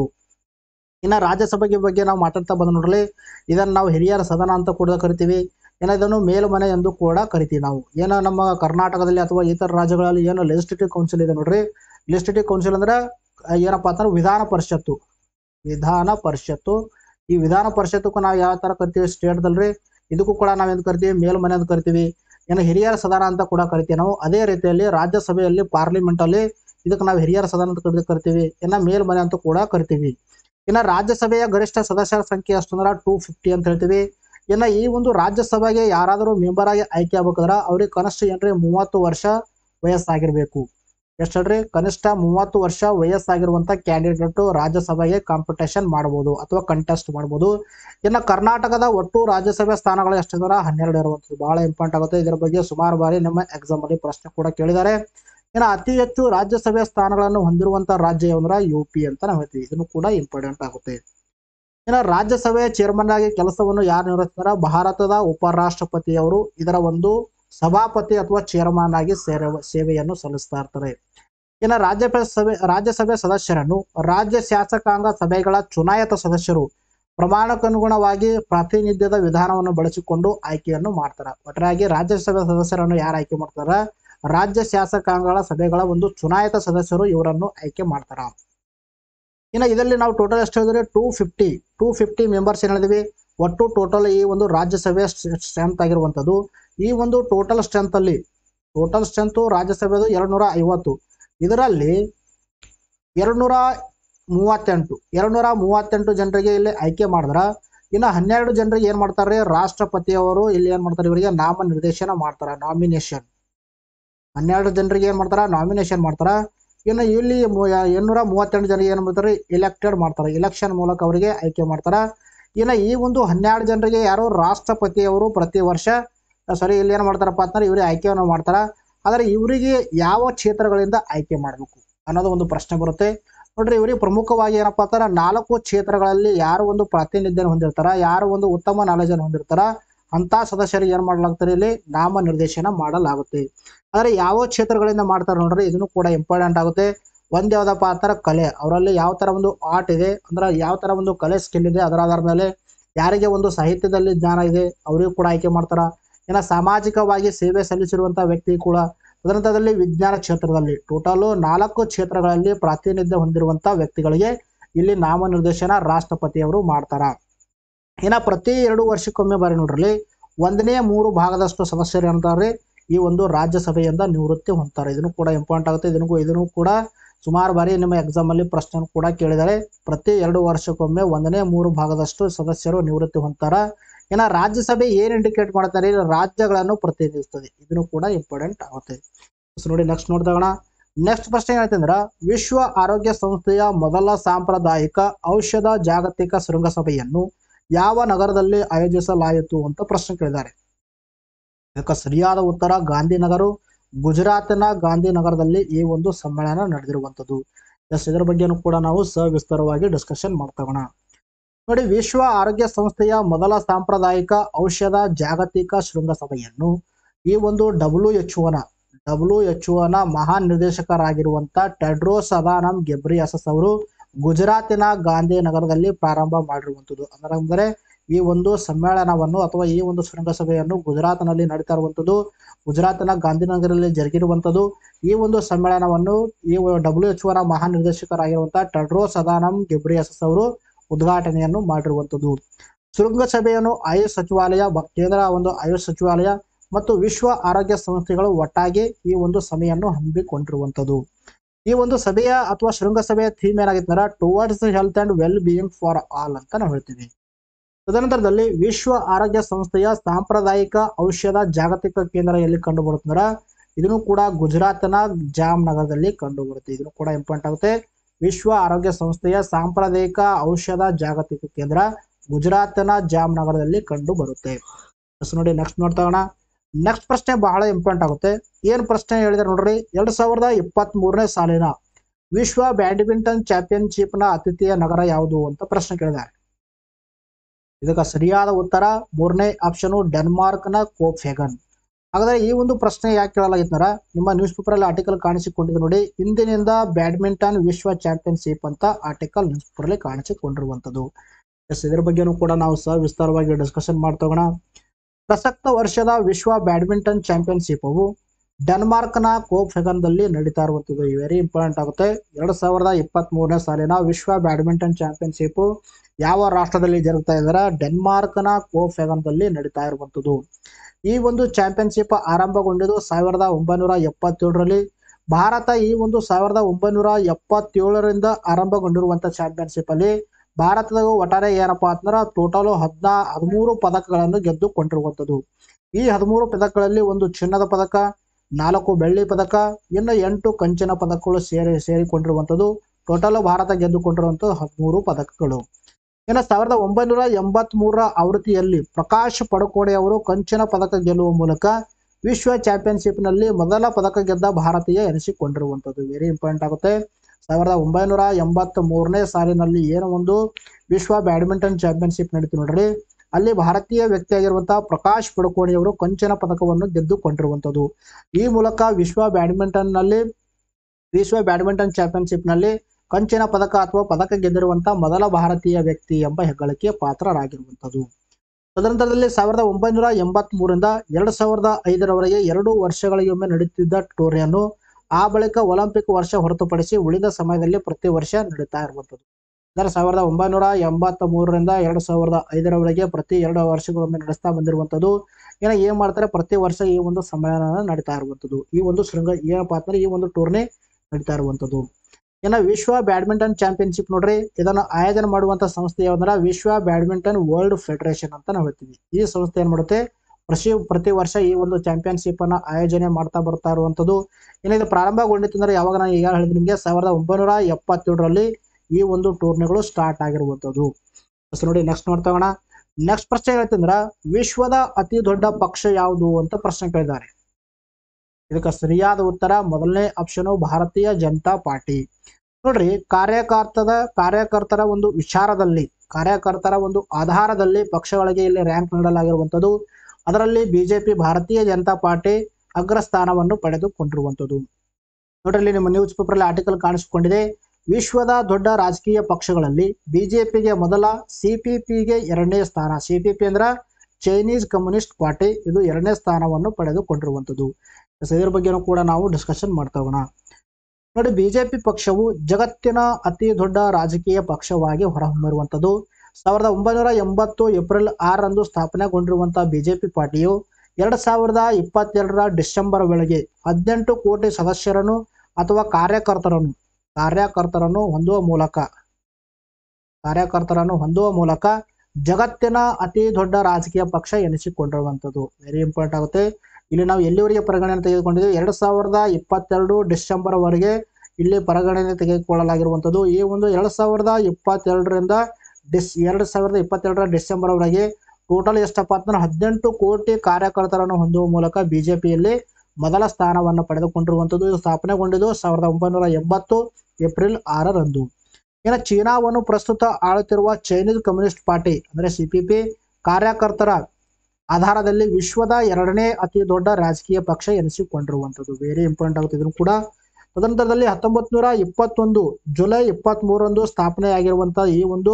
ಇನ್ನ ರಾಜ್ಯಸಭೆಗೆ ಬಗ್ಗೆ ನಾವು ಮಾತಾಡ್ತಾ ಬಂದ ನೋಡ್ರಿ ಇದನ್ನ ನಾವು ಹಿರಿಯರ ಸದನ ಅಂತ ಕೂಡ ಕರಿತೀವಿ ಏನ ಇದನ್ನು ಮೇಲ್ಮನೆ ಎಂದು ಕೂಡ ಕರಿತೀವಿ ನಾವು ಏನೋ ನಮ್ಮ ಕರ್ನಾಟಕದಲ್ಲಿ ಅಥವಾ ಇತರ ರಾಜ್ಯಗಳಲ್ಲಿ ಏನು ಲೆಜಿಸ್ಲೇಟಿವ್ ಕೌನ್ಸಿಲ್ ಇದೆ ನೋಡ್ರಿ ಲೆಜಿಸ್ಲೇಟಿವ್ ಕೌನ್ಸಿಲ್ ಅಂದ್ರೆ ಆ, ಏನಪ್ಪಾ ಅಂತಂದ್ರೆ ವಿಧಾನ ಪರಿಷತ್ತು ವಿಧಾನ ಪರಿಷತ್ತು ಈ ವಿಧಾನ ಪರಿಷತ್ತಕ್ಕೂ ನಾವು ಯಾವ ತರ ಕರಿತೀವಿ ಸ್ಟೇಟ್ದಲ್ರಿ ಇದಕ್ಕೂ ಕೂಡ ನಾವು ಎಂದು ಕರಿತೀವಿ ಮೇಲ್ಮನೆ ಅಂತ ಕರಿತೀವಿ ಏನು ಹಿರಿಯರ ಸದನ ಅಂತ ಕೂಡ ಕರಿತೀವಿ ನಾವು ಅದೇ ರೀತಿಯಲ್ಲಿ ರಾಜ್ಯಸಭೆಯಲ್ಲಿ ಪಾರ್ಲಿಮೆಂಟ್ ಅಲ್ಲಿ ಇದಕ್ಕೆ ನಾವು ಹಿರಿಯರ ಸದನ ಅಂತ ಕರೆದು ಕರಿತೀವಿ ಇನ್ನ ಮೇಲ್ಮನೆ ಅಂತ ಕೂಡ ಕರಿತೀವಿ ಇನ್ನ ರಾಜ್ಯಸಭೆಯ ಗರಿಷ್ಠ ಸದಸ್ಯರ ಸಂಖ್ಯೆ ಎಷ್ಟು ಅಂದ್ರೆ ಟೂ ಫಿಫ್ಟಿ ಅಂತ ಹೇಳ್ತೀವಿ ಇನ್ನ ಈ ಒಂದು ರಾಜ್ಯಸಭೆಗೆ ಯಾರಾದರೂ ಮೆಂಬರ್ ಆಗಿ ಆಯ್ಕೆ ಆಗ್ಬೇಕಾದ್ರೆ ಅವ್ರಿಗೆ ಕನಿಷ್ಠ ಏನ್ರಿ ಮೂವತ್ತು ವರ್ಷ ವಯಸ್ಸಾಗಿರ್ಬೇಕು ಎಷ್ಟು ಹೇಳ್ರಿ ಕನಿಷ್ಠ ಮೂವತ್ತು ವರ್ಷ ವಯಸ್ಸಾಗಿರುವಂತ ಕ್ಯಾಂಡಿಡೇಟ್ ರಾಜ್ಯಸಭೆಗೆ ಕಾಂಪಿಟೇಷನ್ ಮಾಡಬಹುದು ಅಥವಾ ಕಂಟೆಸ್ಟ್ ಮಾಡಬಹುದು ಇನ್ನು ಕರ್ನಾಟಕದ ಒಟ್ಟು ರಾಜ್ಯಸಭೆ ಸ್ಥಾನಗಳು ಎಷ್ಟಿದಾರ ಹನ್ನೆರಡು ಇರುವಂತದ್ದು ಬಹಳ ಇಂಪಾರ್ಟೆಂಟ್ ಆಗುತ್ತೆ ಇದರ ಬಗ್ಗೆ ಸುಮಾರು ಬಾರಿ ನಮ್ಮ ಎಕ್ಸಾಮ್ ಅಲ್ಲಿ ಪ್ರಶ್ನೆ ಕೂಡ ಕೇಳಿದ್ದಾರೆ ಇನ್ನು ಅತಿ ಹೆಚ್ಚು ರಾಜ್ಯಸಭೆ ಸ್ಥಾನಗಳನ್ನು ಹೊಂದಿರುವಂತ ರಾಜ್ಯ ಯಾವಂದ್ರ ಯು ಪಿ ಅಂತ ನಾವು ಹೇಳ್ತೀವಿ ಇದನ್ನು ಕೂಡ ಇಂಪಾರ್ಟೆಂಟ್ ಆಗುತ್ತೆ ಇನ್ನು ರಾಜ್ಯಸಭೆ ಚೇರ್ಮನ್ ಆಗಿ ಕೆಲಸವನ್ನು ಯಾರು ನಿರ್ವಹಿಸ್ತಾರ ಭಾರತದ ಉಪರಾಷ್ಟ್ರಪತಿಯವರು ಇದರ ಒಂದು ಸಭಾಪತಿ ಅಥವಾ ಚೇರ್ಮನ್ ಆಗಿ ಸೇವೆ ಸೇವೆಯನ್ನು ಸಲ್ಲಿಸ್ತಾ ಇರ್ತಾರೆ ಇನ್ನು ರಾಜ್ಯಸಭೆ ಸಭೆ ರಾಜ್ಯಸಭೆ ಸದಸ್ಯರನ್ನು ರಾಜ್ಯ ಶಾಸಕಾಂಗ ಸಭೆಗಳ ಚುನಾಯಿತ ಸದಸ್ಯರು ಪ್ರಮಾಣಕ್ಕನುಗುಣವಾಗಿ ಪ್ರಾತಿನಿಧ್ಯದ ವಿಧಾನವನ್ನು ಬಳಸಿಕೊಂಡು ಆಯ್ಕೆಯನ್ನು ಮಾಡ್ತಾರೆ ಒಟ್ಟಾಗಿ ರಾಜ್ಯಸಭೆ ಸದಸ್ಯರನ್ನು ಯಾರು ಆಯ್ಕೆ ಮಾಡ್ತಾರ ರಾಜ್ಯ ಶಾಸಕಾಂಗಗಳ ಸಭೆಗಳ ಒಂದು ಚುನಾಯಿತ ಸದಸ್ಯರು ಇವರನ್ನು ಆಯ್ಕೆ ಮಾಡ್ತಾರ ಇನ್ನು ಇದರಲ್ಲಿ ನಾವು ಟೋಟಲ್ ಎಷ್ಟು ಹೇಳಿದ್ರೆ two fifty two fifty members ಏನ್ ಹೇಳಿದ್ವಿ ಒಟ್ಟು ಟೋಟಲ್ ಈ ಒಂದು ರಾಜ್ಯಸಭೆ ಸ್ಟ್ರೆಂತ್ ಆಗಿರುವಂತದ್ದು ಈ ಒಂದು ಟೋಟಲ್ ಸ್ಟ್ರೆಂತ್ ಅಲ್ಲಿ ಟೋಟಲ್ ಸ್ಟ್ರೆಂತ್ ರಾಜ್ಯಸಭೆದು ಎರಡ್ನೂರ ಐವತ್ತು ಇದರಲ್ಲಿ ಎರಡ್ನೂರ ಮೂವತ್ತೆಂಟು ಎರಡ್ನೂರ ಮೂವತ್ತೆಂಟು ಜನರಿಗೆ ಇಲ್ಲಿ ಆಯ್ಕೆ ಮಾಡಿದ್ರ ಇನ್ನು ಹನ್ನೆರಡು ಜನರಿಗೆ ಏನ್ ಮಾಡ್ತಾರೆ ರಾಷ್ಟ್ರಪತಿಯವರು ಇಲ್ಲಿ ಏನ್ ಮಾಡ್ತಾರೆ ಇವರಿಗೆ ನಾಮ ನಿರ್ದೇಶನ ಮಾಡ್ತಾರ ನಾಮಿನೇಷನ್ ಹನ್ನೆರಡು ಜನರಿಗೆ ಏನ್ ಮಾಡ್ತಾರ ನಾಮಿನೇಷನ್ ಮಾಡ್ತಾರ ಇನ್ನು ಇಲ್ಲಿ ಮು- ಇನ್ನೂರ ಮೂವತ್ತೆಂಟು ಜನರಿಗೆ ಏನ್ ಮಾಡ್ತಾರೆ ಎಲೆಕ್ಟೆಡ್ ಮಾಡ್ತಾರೆ ಎಲೆಕ್ಷನ್ ಮೂಲಕ ಅವರಿಗೆ ಆಯ್ಕೆ ಮಾಡ್ತಾರ ಇನ್ನು ಈ ಒಂದು ಹನ್ನೆರಡು ಜನರಿಗೆ ಯಾರು ರಾಷ್ಟ್ರಪತಿಯವರು ಪ್ರತಿ ವರ್ಷ ಸಾರಿ ಇಲ್ಲಿ ಏನ್ ಮಾಡ್ತಾರಪ್ಪ ಅಂತಂದ್ರೆ ಇವರಿಗೆ ಆಯ್ಕೆಯನ್ನು ಮಾಡ್ತಾರ ಆದ್ರೆ ಇವರಿಗೆ ಯಾವ ಕ್ಷೇತ್ರಗಳಿಂದ ಆಯ್ಕೆ ಮಾಡಬೇಕು ಅನ್ನೋದು ಒಂದು ಪ್ರಶ್ನೆ ಬರುತ್ತೆ ನೋಡ್ರಿ ಇವರಿಗೆ ಪ್ರಮುಖವಾಗಿ ಏನಪ್ಪಾ ಅಂತಾರ ನಾಲ್ಕು ಕ್ಷೇತ್ರಗಳಲ್ಲಿ ಯಾರು ಒಂದು ಪ್ರಾತಿನಿಧ್ಯ ಹೊಂದಿರ್ತಾರ ಯಾರು ಒಂದು ಉತ್ತಮ ನಾಲೆಜ್ ಅನ್ನು ಹೊಂದಿರ್ತಾರ ಅಂತ ಸದಸ್ಯರಿಗೆ ಏನ್ ಮಾಡಲಾಗ್ತಾರೆ ಇಲ್ಲಿ ನಾಮ ನಿರ್ದೇಶನ ಮಾಡಲಾಗುತ್ತೆ ಆದ್ರೆ ಯಾವ ಕ್ಷೇತ್ರಗಳಿಂದ ಮಾಡ್ತಾರೆ ನೋಡ್ರಿ ಇದನ್ನು ಕೂಡ ಇಂಪಾರ್ಟೆಂಟ್ ಆಗುತ್ತೆ ಒಂದ್ ಯಾವ್ದಪ್ಪ ಅಂತಾರ ಕಲೆ ಅವರಲ್ಲಿ ಯಾವ ತರ ಒಂದು ಆರ್ಟ್ ಇದೆ ಅಂದ್ರೆ ಯಾವ ತರ ಒಂದು ಕಲೆ ಸ್ಕಿಲ್ ಇದೆ ಅದರ ಆಧಾರದ ಮೇಲೆ ಯಾರಿಗೆ ಒಂದು ಸಾಹಿತ್ಯದಲ್ಲಿ ಜ್ಞಾನ ಇದೆ ಅವರಿಗೂ ಕೂಡ ಆಯ್ಕೆ ಮಾಡ್ತಾರ ಇನ್ನು ಸಾಮಾಜಿಕವಾಗಿ ಸೇವೆ ಸಲ್ಲಿಸಿರುವಂಥ ವ್ಯಕ್ತಿ ಕೂಡ ತದನಂತರದಲ್ಲಿ ವಿಜ್ಞಾನ ಕ್ಷೇತ್ರದಲ್ಲಿ ಟೋಟಲು ನಾಲ್ಕು ಕ್ಷೇತ್ರಗಳಲ್ಲಿ ಪ್ರಾತಿನಿಧ್ಯ ಹೊಂದಿರುವಂಥ ವ್ಯಕ್ತಿಗಳಿಗೆ ಇಲ್ಲಿ ನಾಮನಿರ್ದೇಶನ ರಾಷ್ಟ್ರಪತಿಯವರು ಮಾಡ್ತಾರ ಇನ್ನು ಪ್ರತಿ ಎರಡು ವರ್ಷಕ್ಕೊಮ್ಮೆ ಬಾರಿ ನೋಡ್ರಿ ಒಂದನೇ ಮೂರು ಭಾಗದಷ್ಟು ಸದಸ್ಯರು ಏನಂತಾರೆ ಈ ಒಂದು ರಾಜ್ಯಸಭೆಯಿಂದ ನಿವೃತ್ತಿ ಹೊಂದ್ತಾರೆ ಇದನ್ನು ಕೂಡ ಇಂಪಾರ್ಟೆಂಟ್ ಆಗುತ್ತೆ ಇದನ್ನು ಇದನ್ನು ಕೂಡ ಸುಮಾರು ಬಾರಿ ನಿಮ್ಮ ಎಕ್ಸಾಮ್ ಅಲ್ಲಿ ಪ್ರಶ್ನೆ ಕೂಡ ಕೇಳಿದ್ದಾರೆ ಪ್ರತಿ ಎರಡು ವರ್ಷಕ್ಕೊಮ್ಮೆ ಒಂದನೇ ಮೂರು ಭಾಗದಷ್ಟು ಸದಸ್ಯರು ನಿವೃತ್ತಿ ಹೊಂದ್ತಾರ ಇನ್ನು ರಾಜ್ಯಸಭೆ ಏನ್ ಇಂಡಿಕೇಟ್ ಮಾಡ್ತಾರೆ ಇಲ್ಲಿ ರಾಜ್ಯಗಳನ್ನು ಪ್ರತಿನಿಧಿಸ್ತದೆ ಇದನ್ನು ಕೂಡ ಇಂಪಾರ್ಟೆಂಟ್ ಆಗುತ್ತೆ ಸೊ ನೋಡಿ ನೆಕ್ಸ್ಟ್ ನೋಡಿದಾಗೋಣ ನೆಕ್ಸ್ಟ್ ಪ್ರಶ್ನೆ ಏನೈತೆ ಅಂದ್ರೆ ವಿಶ್ವ ಆರೋಗ್ಯ ಸಂಸ್ಥೆಯ ಮೊದಲ ಸಾಂಪ್ರದಾಯಿಕ ಔಷಧ ಜಾಗತಿಕ ಶೃಂಗಸಭೆಯನ್ನು ಯಾವ ನಗರದಲ್ಲಿ ಆಯೋಜಿಸಲಾಯಿತು ಅಂತ ಪ್ರಶ್ನೆ ಕೇಳಿದ್ದಾರೆ ಇದಕ್ಕೆ ಸರಿಯಾದ ಉತ್ತರ ಗಾಂಧಿನಗರ ಗುಜರಾತ್ನ ಗಾಂಧಿನಗರದಲ್ಲಿ ಈ ಒಂದು ಸಮ್ಮೇಳನ ನಡೆದಿರುವಂಥದ್ದು ಎಸ್ ಇದರ ಬಗ್ಗೆನೂ ಕೂಡ ನಾವು ಸವಿಸ್ತಾರವಾಗಿ ಡಿಸ್ಕಷನ್ ಮಾಡ್ತಗೋಣ ನೋಡಿ ವಿಶ್ವ ಆರೋಗ್ಯ ಸಂಸ್ಥೆಯ ಮೊದಲ ಸಾಂಪ್ರದಾಯಿಕ ಔಷಧ ಜಾಗತಿಕ ಶೃಂಗಸಭೆಯನ್ನು ಈ ಒಂದು W H O W H O ಮಹಾನ್ ನಿರ್ದೇಶಕರಾಗಿರುವಂತ ಟೆಡ್ರೋಸ್ ಅದಾನಮ್ ಗೆಬ್ರಿಯಸಸ್ ಅವರು ಗುಜರಾತಿನ ಗಾಂಧಿನಗರದಲ್ಲಿ ಪ್ರಾರಂಭ ಮಾಡಿರುವಂಥದ್ದು ಅಂದ್ರೆ ಅಂದರೆ ಈ ಒಂದು ಸಮ್ಮೇಳನವನ್ನು ಅಥವಾ ಈ ಒಂದು ಶೃಂಗಸಭೆಯನ್ನು ಗುಜರಾತ್ನಲ್ಲಿ ನಡೀತಾ ಇರುವಂಥದ್ದು ಗುಜರಾತ್ನ ಗಾಂಧಿನಗರದಲ್ಲಿ ಜರುಗಿರುವಂಥದ್ದು ಈ ಒಂದು ಸಮ್ಮೇಳನವನ್ನು ಈ ಡಬ್ಲ್ಯೂ ಎಚ್ ಒನ ಮಹಾನ್ ನಿರ್ದೇಶಕರಾಗಿರುವಂತಹ ಟೆಡ್ರೋಸ್ ಅದಾನಮ್ ಗೆಬ್ರಿಯಸಸ್ ಅವರು ಉದ್ಘಾಟನೆಯನ್ನು ಮಾಡಿರುವಂಥದ್ದು ಶೃಂಗಸಭೆಯನ್ನು ಆಯುಷ್ ಸಚಿವಾಲಯ ಬ- ಕೇಂದ್ರ ಒಂದು ಆಯುಷ್ ಸಚಿವಾಲಯ ಮತ್ತು ವಿಶ್ವ ಆರೋಗ್ಯ ಸಂಸ್ಥೆಗಳು ಒಟ್ಟಾಗಿ ಈ ಒಂದು ಸಭೆಯನ್ನು ಹಮ್ಮಿಕೊಂಡಿರುವಂಥದ್ದು ಈ ಒಂದು ಸಭೆಯ ಅಥವಾ ಶೃಂಗಸಭೆಯ ಥೀಮ್ ಏನಾಗಿತ್ತು ಅಂದ್ರೆ towards health and well being for all ಅಂತ ನಾವು ಹೇಳ್ತೀವಿ ತದನಂತರದಲ್ಲಿ ವಿಶ್ವ ಆರೋಗ್ಯ ಸಂಸ್ಥೆಯ ಸಾಂಪ್ರದಾಯಿಕ ಔಷಧ ಜಾಗತಿಕ ಕೇಂದ್ರ ಎಲ್ಲಿ ಕಂಡು ಬರುತ್ತಂದ್ರ ಇದನ್ನು ಕೂಡ ಗುಜರಾತ್ನ ಜಾಮ್ ನಗರದಲ್ಲಿ ಕಂಡು ಬರುತ್ತೆ ಇದನ್ನು ಕೂಡ ಇಂಪಾರ್ಟೆಂಟ್ ಆಗುತ್ತೆ ವಿಶ್ವ ಆರೋಗ್ಯ ಸಂಸ್ಥೆಯ ಸಾಂಪ್ರದಾಯಿಕ ಔಷಧ ಜಾಗತಿಕ ಕೇಂದ್ರ ಗುಜರಾತ್ನ ಜಾಮ್ ನಗರದಲ್ಲಿ ಕಂಡು ಬರುತ್ತೆ ಎಸ್ ನೋಡಿ ನೆಕ್ಸ್ಟ್ ನೋಡ್ತಾಗೋಣ ನೆಕ್ಸ್ಟ್ ಪ್ರಶ್ನೆ ಬಹಳ ಇಂಪಾರ್ಟೆಂಟ್ ಆಗುತ್ತೆ ಏನ್ ಪ್ರಶ್ನೆ ಹೇಳಿದ್ರೆ ನೋಡ್ರಿ ಎರಡ್ ಸಾವಿರದ ಇಪ್ಪತ್ತ್ ಮೂರನೇ ಸಾಲಿನ ವಿಶ್ವ ಬ್ಯಾಡ್ಮಿಂಟನ್ ಚಾಂಪಿಯನ್ಶಿಪ್ ನ ಅತಿಥಿಯ ನಗರ ಯಾವುದು ಅಂತ ಪ್ರಶ್ನೆ ಕೇಳಿದ್ದಾರೆ ಇದಕ್ಕೆ ಸರಿಯಾದ ಉತ್ತರ ಮೂರನೇ ಆಪ್ಷನ್ ಡೆನ್ಮಾರ್ಕ್ ನ ಕೋಪ್ಹೆಗನ್ ಹಾಗಾದ್ರೆ ಈ ಒಂದು ಪ್ರಶ್ನೆ ಯಾಕೆ ಕೇಳಲಾಗಿತ್ತಂದ್ರ ನಿಮ್ಮ ನ್ಯೂಸ್ ಪೇಪರ್ ಅಲ್ಲಿ ಆರ್ಟಿಕಲ್ ಕಾಣಿಸಿಕೊಂಡಿದೆ ನೋಡಿ ಇಂದಿನಿಂದ ಬ್ಯಾಡ್ಮಿಂಟನ್ ವಿಶ್ವ ಚಾಂಪಿಯನ್ಶಿಪ್ ಅಂತ ಆರ್ಟಿಕಲ್ ನ್ಯೂಸ್ ಪೇಪರ್ ಅಲ್ಲಿ ಕಾಣಿಸಿಕೊಂಡಿರುವಂತದ್ದು ಎಸ್ ಇದ್ರ ಬಗ್ಗೆನೂ ಕೂಡ ನಾವು ಸವಿಸ್ತಾರವಾಗಿ ಡಿಸ್ಕಷನ್ ಮಾಡ್ತೋಗೋಣ ಪ್ರಸಕ್ತ ವರ್ಷದ ವಿಶ್ವ ಬ್ಯಾಡ್ಮಿಂಟನ್ ಚಾಂಪಿಯನ್ಶಿಪ್ ಅವು ಡೆನ್ಮಾರ್ಕ್ನ ಕೋಪ್ಹೆಗನ್ದಲ್ಲಿ ನಡೀತಾ ಇರುವಂಥದ್ದು ವೆರಿ ಇಂಪಾರ್ಟೆಂಟ್ ಆಗುತ್ತೆ ಎರಡ್ ಸಾವಿರದ ಇಪ್ಪತ್ತ್ ಮೂರನೇ ಸಾಲಿನ ವಿಶ್ವ ಬ್ಯಾಡ್ಮಿಂಟನ್ ಚಾಂಪಿಯನ್ಶಿಪ್ ಯಾವ ರಾಷ್ಟ್ರದಲ್ಲಿ ಜರುಗ್ತಾ ಇದ್ದಾರೆ ಡೆನ್ಮಾರ್ಕ್ನ ಕೋಫೆಗನ್ದಲ್ಲಿ ನಡೀತಾ ಇರುವಂಥದ್ದು ಈ ಒಂದು ಚಾಂಪಿಯನ್ಶಿಪ್ ಆರಂಭಗೊಂಡಿದ್ದು ಸಾವಿರದ ಒಂಬೈನೂರ ಎಪ್ಪತ್ತೇಳರಲ್ಲಿ ಭಾರತ ಈ ಒಂದು ಸಾವಿರದ ಒಂಬೈನೂರ ಎಪ್ಪತ್ತೇಳರಿಂದ ಆರಂಭಗೊಂಡಿರುವಂತ ಚಾಂಪಿಯನ್ಶಿಪ್ ಅಲ್ಲಿ ಭಾರತದ ಒಟ್ಟಾರೆ ಏನಪ್ಪಾ ಅಂತಂದ್ರೆ ಟೋಟಲ್ ಹದಿನಾ ಹದಿಮೂರು ಪದಕಗಳನ್ನು ಗೆದ್ದುಕೊಂಡಿರುವಂಥದ್ದು ಈ ಹದಿಮೂರು ಪದಕಗಳಲ್ಲಿ ಒಂದು ಚಿನ್ನದ ಪದಕ ನಾಲ್ಕು ಬೆಳ್ಳಿ ಪದಕ ಇನ್ನು ಎಂಟು ಕಂಚಿನ ಪದಕಗಳು ಸೇರಿ ಸೇರಿಕೊಂಡಿರುವಂಥದ್ದು ಟೋಟಲ್ ಭಾರತ ಗೆದ್ದುಕೊಂಡಿರುವಂತಹ ಹದಿಮೂರು ಪದಕಗಳು ಇನ್ನು ಸಾವಿರದ ಒಂಬೈನೂರ ಎಂಬತ್ ಮೂರರ ಆವೃತ್ತಿಯಲ್ಲಿ ಪ್ರಕಾಶ್ ಪಡುಕೋಡೆ ಅವರು ಕಂಚಿನ ಪದಕ ಗೆಲ್ಲುವ ಮೂಲಕ ವಿಶ್ವ ಚಾಂಪಿಯನ್ಶಿಪ್ ನಲ್ಲಿ ಮೊದಲ ಪದಕ ಗೆದ್ದ ಭಾರತೀಯ ಎನಿಸಿಕೊಂಡಿರುವಂಥದ್ದು ವೆರಿ ಇಂಪಾರ್ಟೆಂಟ್ ಆಗುತ್ತೆ ಸಾವಿರದ ಒಂಬೈನೂರ ಎಂಬತ್ ಮೂರನೇ ಸಾಲಿನಲ್ಲಿ ಏನು ಒಂದು ವಿಶ್ವ ಬ್ಯಾಡ್ಮಿಂಟನ್ ಚಾಂಪಿಯನ್ಶಿಪ್ ನಡೀತು ನೋಡ್ರಿ ಅಲ್ಲಿ ಭಾರತೀಯ ವ್ಯಕ್ತಿಯಾಗಿರುವಂತಹ ಪ್ರಕಾಶ್ ಪಡುಕೋಣಿ ಅವರು ಕಂಚಿನ ಪದಕವನ್ನು ಗೆದ್ದುಕೊಂಡಿರುವಂಥದ್ದು ಈ ಮೂಲಕ ವಿಶ್ವ ಬ್ಯಾಡ್ಮಿಂಟನ್ ನಲ್ಲಿ ವಿಶ್ವ ಬ್ಯಾಡ್ಮಿಂಟನ್ ಚಾಂಪಿಯನ್ಶಿಪ್ ನಲ್ಲಿ ಕಂಚಿನ ಪದಕ ಅಥವಾ ಪದಕ ಗೆದ್ದಿರುವಂತಹ ಮೊದಲ ಭಾರತೀಯ ವ್ಯಕ್ತಿ ಎಂಬ ಹೆಗ್ಗಳಿಕೆ ಪಾತ್ರರಾಗಿರುವಂಥದ್ದು ತದನಂತರದಲ್ಲಿ ಸಾವಿರದ ಒಂಬೈನೂರ ಎಂಬತ್ ಮೂರರಿಂದ ಎರಡ್ ಸಾವಿರದ ಐದರವರೆಗೆ ಎರಡು ವರ್ಷಗಳಿಗೊಮ್ಮೆ ನಡೆಯುತ್ತಿದ್ದ ಟೂರ್ನಿಯನ್ನು ಆ ಬಳಿಕ ಒಲಿಂಪಿಕ್ ವರ್ಷ ಹೊರತುಪಡಿಸಿ ಉಳಿದ ಸಮಯದಲ್ಲಿ ಪ್ರತಿ ವರ್ಷ ನಡೀತಾ ಇರುವಂಥದ್ದು ಅಂದರೆ ಸಾವಿರದ ಒಂಬೈನೂರ ಎಂಬತ್ತ ಮೂರರಿಂದ ಎರಡು ಸಾವಿರದ ಐದರವರೆಗೆ ಪ್ರತಿ ಎರಡು ವರ್ಷಗಳೊಮ್ಮೆ ನಡೆಸ್ತಾ ಬಂದಿರುವಂಥದ್ದು ಇನ್ನು ಏನ್ ಮಾಡ್ತಾರೆ ಪ್ರತಿ ವರ್ಷ ಈ ಒಂದು ಸಮ್ಮೇಳನ ನಡೀತಾ ಇರುವಂಥದ್ದು ಈ ಒಂದು ಶೃಂಗ ಏನಪ್ಪಾ ಅಂತಂದ್ರೆ ಈ ಒಂದು ಟೂರ್ನಿ ನಡೀತಾ ಇರುವಂಥದ್ದು ಇನ್ನು ವಿಶ್ವ ಬ್ಯಾಡ್ಮಿಂಟನ್ ಚಾಂಪಿಯನ್ಶಿಪ್ ನೋಡ್ರಿ ಇದನ್ನು ಆಯೋಜನೆ ಮಾಡುವಂತ ಸಂಸ್ಥೆ ಯಾವ್ದಂದ್ರೆ ವಿಶ್ವ ಬ್ಯಾಡ್ಮಿಂಟನ್ ವರ್ಲ್ಡ್ ಫೆಡರೇಷನ್ ಅಂತ ನಾವು ಹೇಳ್ತೀವಿ ಈ ಸಂಸ್ಥೆ ಏನ್ ಮಾಡುತ್ತೆ ಪ್ರತಿ ಪ್ರತಿ ವರ್ಷ ಈ ಒಂದು ಚಾಂಪಿಯನ್ಶಿಪ್ ಅನ್ನ ಆಯೋಜನೆ ಮಾಡ್ತಾ ಬರ್ತಾ ಇರುವಂತದ್ದು ಇನ್ನು ಇದು ಪ್ರಾರಂಭಗೊಂಡಿತ್ತು ಅಂದ್ರೆ ಯಾವಾಗ ನಾನು ಈಗ ಹೇಳಿದೆ ನಿಮಗೆ ಸಾವಿರದ ಒಂಬೈನೂರ ಎಪ್ಪತ್ತೇಳರಲ್ಲಿ ಈ ಒಂದು ಟೂರ್ನಿಗಳು ಸ್ಟಾರ್ಟ್ ಆಗಿರುವಂತದ್ದು ಸೊ ನೋಡಿ ನೆಕ್ಸ್ಟ್ ನೋಡ್ತಾಗೋಣ ನೆಕ್ಸ್ಟ್ ಪ್ರಶ್ನೆ ಹೇಳ್ತಂದ್ರ ವಿಶ್ವದ ಅತಿ ದೊಡ್ಡ ಪಕ್ಷ ಯಾವುದು ಅಂತ ಪ್ರಶ್ನೆ ಕೇಳಿದ್ದಾರೆ ಇದಕ್ಕೆ ಸರಿಯಾದ ಉತ್ತರ ಮೊದಲನೇ ಆಪ್ಷನ್ ಭಾರತೀಯ ಜನತಾ ಪಾರ್ಟಿ ನೋಡ್ರಿ ಕಾರ್ಯಕರ್ತದ ಕಾರ್ಯಕರ್ತರ ಒಂದು ವಿಚಾರದಲ್ಲಿ ಕಾರ್ಯಕರ್ತರ ಒಂದು ಆಧಾರದಲ್ಲಿ ಪಕ್ಷಗಳಿಗೆ ಇಲ್ಲಿ ರ್ಯಾಂಕ್ ನೀಡಲಾಗಿರುವಂತದ್ದು ಅದರಲ್ಲಿ ಬಿಜೆಪಿ ಭಾರತೀಯ ಜನತಾ ಪಾರ್ಟಿ ಅಗ್ರಸ್ಥಾನವನ್ನು ಪಡೆದುಕೊಂಡಿರುವಂತದ್ದು ನೋಡ್ರಿ ಇಲ್ಲಿ ನಿಮ್ಮ ನ್ಯೂಸ್ ಪೇಪರ್ ಅಲ್ಲಿ ಆರ್ಟಿಕಲ್ ಕಾಣಿಸಿಕೊಂಡಿದೆ ವಿಶ್ವದ ದೊಡ್ಡ ರಾಜಕೀಯ ಪಕ್ಷಗಳಲ್ಲಿ ಬಿಜೆಪಿಗೆ ಮೊದಲ ಸಿಪಿಪಿಗೆ ಎರಡನೇ ಸ್ಥಾನ ಸಿಪಿಪಿ ಅಂದ್ರ ಚೈನೀಸ್ ಕಮ್ಯುನಿಸ್ಟ್ ಪಾರ್ಟಿ ಇದು ಎರಡನೇ ಸ್ಥಾನವನ್ನು ಪಡೆದುಕೊಂಡಿರುವಂಥದ್ದು ಸೊ ಇದ್ರ ಬಗ್ಗೆನೂ ಕೂಡ ನಾವು ಡಿಸ್ಕಷನ್ ಮಾಡ್ತಾ ಹೋಗೋಣ ನೋಡಿ ಬಿಜೆಪಿ ಪಕ್ಷವು ಜಗತ್ತಿನ ಅತಿ ದೊಡ್ಡ ರಾಜಕೀಯ ಪಕ್ಷವಾಗಿ ಹೊರಹೊಮ್ಮಿರುವಂಥದ್ದು ಸಾವಿರದ ಒಂಬೈನೂರ ಎಂಬತ್ತು ಏಪ್ರಿಲ್ ಆರರಂದು ಸ್ಥಾಪನೆಗೊಂಡಿರುವಂತಹ ಬಿಜೆಪಿ ಪಾರ್ಟಿಯು ಎರಡು ಸಾವಿರದ ಇಪ್ಪತ್ತೆರಡರ ಡಿಸೆಂಬರ್ ವೇಳೆಗೆ ಹದಿನೆಂಟು ಕೋಟಿ ಸದಸ್ಯರನ್ನು ಅಥವಾ ಕಾರ್ಯಕರ್ತರನ್ನು ಕಾರ್ಯಕರ್ತರನ್ನು ಹೊಂದುವ ಮೂಲಕ ಕಾರ್ಯಕರ್ತರನ್ನು ಹೊಂದುವ ಮೂಲಕ ಜಗತ್ತಿನ ಅತಿ ದೊಡ್ಡ ರಾಜಕೀಯ ಪಕ್ಷ ಎನಿಸಿಕೊಂಡಿರುವಂಥದ್ದು ವೆರಿ ಇಂಪಾರ್ಟೆಂಟ್ ಆಗುತ್ತೆ ಇಲ್ಲಿ ನಾವು ಎಲ್ಲಿವರೆಗೆ ಪರಿಗಣನೆ ತೆಗೆದುಕೊಂಡಿದ್ದೀವಿ ಎರಡು ಸಾವಿರದ ಇಪ್ಪತ್ತೆರಡು ಡಿಸೆಂಬರ್ ವರೆಗೆ ಇಲ್ಲಿ ಪರಿಗಣನೆ ತೆಗೆದುಕೊಳ್ಳಲಾಗಿರುವಂಥದ್ದು ಈ ಒಂದು ಎರಡು ಸಾವಿರದ ಇಪ್ಪತ್ತೆರಡರಿಂದ ಡಿಸ್ ಎರಡು ಸಾವಿರದ ಇಪ್ಪತ್ತೆರಡರ ಡಿಸೆಂಬರ್ ವರೆಗೆ ಟೋಟಲ್ ಎಷ್ಟಪ್ಪ ಅಂತಂದ್ರೆ ಹದಿನೆಂಟು ಕೋಟಿ ಕಾರ್ಯಕರ್ತರನ್ನು ಹೊಂದುವ ಮೂಲಕ ಬಿಜೆಪಿಯಲ್ಲಿ ಮೊದಲ ಸ್ಥಾನವನ್ನು ಪಡೆದುಕೊಂಡಿರುವಂಥದ್ದು ಇದು ಸ್ಥಾಪನೆಗೊಂಡಿದ್ದು ಸಾವಿರದ ಒಂಬೈನೂರ ಎಂಬತ್ತು ಏಪ್ರಿಲ್ ಆರರಂದು ಇನ್ನು ಚೀನಾವನ್ನು ಪ್ರಸ್ತುತ ಆಳುತ್ತಿರುವ ಚೈನೀಸ್ ಕಮ್ಯುನಿಸ್ಟ್ ಪಾರ್ಟಿ ಅಂದರೆ ಸಿಪಿಪಿ ಕಾರ್ಯಕರ್ತರ ಆಧಾರದಲ್ಲಿ ವಿಶ್ವದ ಎರಡನೇ ಅತಿ ದೊಡ್ಡ ರಾಜಕೀಯ ಪಕ್ಷ ಎನಿಸಿಕೊಂಡಿರುವಂಥದ್ದು ವೆರಿ ಇಂಪಾರ್ಟೆಂಟ್ ಆಗುತ್ತೆ ಇದನ್ನು ಕೂಡ ತದನಂತರದಲ್ಲಿ ಹತ್ತೊಂಬತ್ತು ನೂರ ಇಪ್ಪತ್ತೊಂದು ಜುಲೈ ಇಪ್ಪತ್ತ್ ಮೂರರಂದು ಸ್ಥಾಪನೆಯಾಗಿರುವಂತಹ ಈ ಒಂದು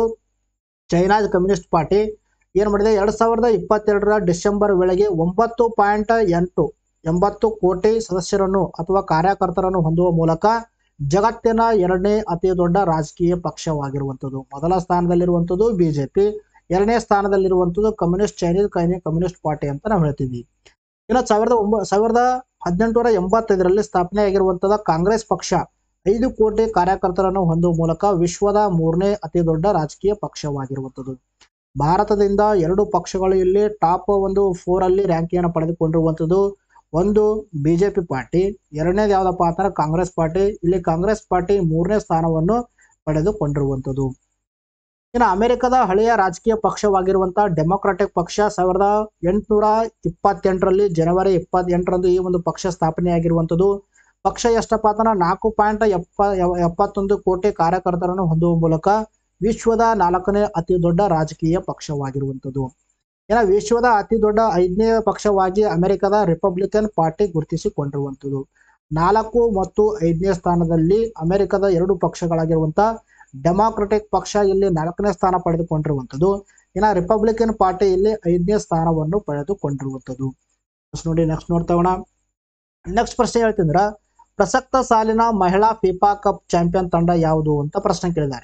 ಚೈನಾದ ಕಮ್ಯುನಿಸ್ಟ್ ಪಾರ್ಟಿ ಏನು ಮಾಡಿದೆ ಎರಡು ಸಾವಿರದ ಇಪ್ಪತ್ತೆರಡರ ಡಿಸೆಂಬರ್ ವೇಳೆಗೆ ಒಂಬತ್ತು ಪಾಯಿಂಟ್ ಎಂಟು ಎಂಬತ್ತು ಕೋಟಿ ಸದಸ್ಯರನ್ನು ಅಥವಾ ಕಾರ್ಯಕರ್ತರನ್ನು ಹೊಂದುವ ಮೂಲಕ ಜಗತ್ತಿನ ಎರಡನೇ ಅತಿ ದೊಡ್ಡ ರಾಜಕೀಯ ಪಕ್ಷವಾಗಿರುವಂಥದ್ದು ಮೊದಲ ಸ್ಥಾನದಲ್ಲಿರುವಂಥದ್ದು ಬಿಜೆಪಿ ಎರಡನೇ ಸ್ಥಾನದಲ್ಲಿರುವಂಥದ್ದು ಕಮ್ಯುನಿಸ್ಟ್ ಚೈನೀಸ್ ಕೈನಿ ಕಮ್ಯುನಿಸ್ಟ್ ಪಾರ್ಟಿ ಅಂತ ನಾವು ಹೇಳ್ತೀವಿ ಇನ್ನು ಸಾವಿರದ ಒಂಬ ಸಾವಿರದ ಹದಿನೆಂಟುನೂರ ಎಂಬತ್ತೈದರಲ್ಲಿ ಸ್ಥಾಪನೆಯಾಗಿರುವಂಥದ್ದು ಕಾಂಗ್ರೆಸ್ ಪಕ್ಷ ಐದು ಕೋಟಿ ಕಾರ್ಯಕರ್ತರನ್ನು ಹೊಂದುವ ಮೂಲಕ ವಿಶ್ವದ ಮೂರನೇ ಅತಿ ದೊಡ್ಡ ರಾಜಕೀಯ ಪಕ್ಷವಾಗಿರುವಂಥದ್ದು ಭಾರತದಿಂದ ಎರಡು ಪಕ್ಷಗಳು ಇಲ್ಲಿ ಟಾಪ್ ಒಂದು ಫೋರ್ ಅಲ್ಲಿ ರ್ಯಾಂಕಿಯನ್ನು ಪಡೆದುಕೊಂಡಿರುವಂಥದ್ದು ಒಂದು ಬಿಜೆಪಿ ಪಾರ್ಟಿ ಎರಡನೇದು ಯಾವ್ದಪ್ಪ ಅಂತಂದ್ರೆ ಕಾಂಗ್ರೆಸ್ ಪಾರ್ಟಿ ಇಲ್ಲಿ ಕಾಂಗ್ರೆಸ್ ಪಾರ್ಟಿ ಮೂರನೇ ಸ್ಥಾನವನ್ನು ಪಡೆದುಕೊಂಡಿರುವಂಥದ್ದು ಇನ್ನು ಅಮೆರಿಕದ ಹಳೆಯ ರಾಜಕೀಯ ಪಕ್ಷವಾಗಿರುವಂತಹ ಡೆಮೊಕ್ರಾಟಿಕ್ ಪಕ್ಷ ಸಾವಿರದ ಎಂಟುನೂರ ಇಪ್ಪತ್ತೆಂಟರಲ್ಲಿ ಜನವರಿ ಇಪ್ಪತ್ತೆಂಟರಂದು ಈ ಒಂದು ಪಕ್ಷ ಸ್ಥಾಪನೆಯಾಗಿರುವಂಥದ್ದು ಪಕ್ಷ ಎಷ್ಟಪ್ಪ ಅಂತಂದ್ರೆ ನಾಲ್ಕು ಪಾಯಿಂಟ್ ಎಪ್ಪ ಎಪ್ಪತ್ತೊಂದು ಕೋಟಿ ಕಾರ್ಯಕರ್ತರನ್ನು ಹೊಂದುವ ಮೂಲಕ ವಿಶ್ವದ ನಾಲ್ಕನೇ ಅತಿ ದೊಡ್ಡ ರಾಜಕೀಯ ಪಕ್ಷವಾಗಿರುವಂಥದ್ದು ಇನ್ನು ವಿಶ್ವದ ಅತಿ ದೊಡ್ಡ ಐದನೇ ಪಕ್ಷವಾಗಿ ಅಮೆರಿಕದ ರಿಪಬ್ಲಿಕನ್ ಪಾರ್ಟಿ ಗುರುತಿಸಿಕೊಂಡಿರುವಂಥದ್ದು ನಾಲ್ಕು ಮತ್ತು ಐದನೇ ಸ್ಥಾನದಲ್ಲಿ ಅಮೆರಿಕದ ಎರಡು ಪಕ್ಷಗಳಾಗಿರುವಂತಹ ಡೆಮಾಕ್ರೆಟಿಕ್ ಪಕ್ಷ ಇಲ್ಲಿ ನಾಲ್ಕನೇ ಸ್ಥಾನ ಪಡೆದುಕೊಂಡಿರುವಂಥದ್ದು ಇನ್ನು ರಿಪಬ್ಲಿಕನ್ ಪಾರ್ಟಿ ಇಲ್ಲಿ ಐದನೇ ಸ್ಥಾನವನ್ನು ಪಡೆದುಕೊಂಡಿರುವಂಥದ್ದು Next ನೋಡಿ ನೆಕ್ಸ್ಟ್ ನೋಡ್ತಾ ಹೋಗೋಣ ನೆಕ್ಸ್ಟ್ ಪ್ರಶ್ನೆ ಹೇಳ್ತಿದ್ರ ಪ್ರಸಕ್ತ ಸಾಲಿನ ಮಹಿಳಾ ಫಿಫಾ ಕಪ್ ಚಾಂಪಿಯನ್ ತಂಡ ಯಾವುದು ಅಂತ ಪ್ರಶ್ನೆ ಕೇಳಿದ್ದಾರೆ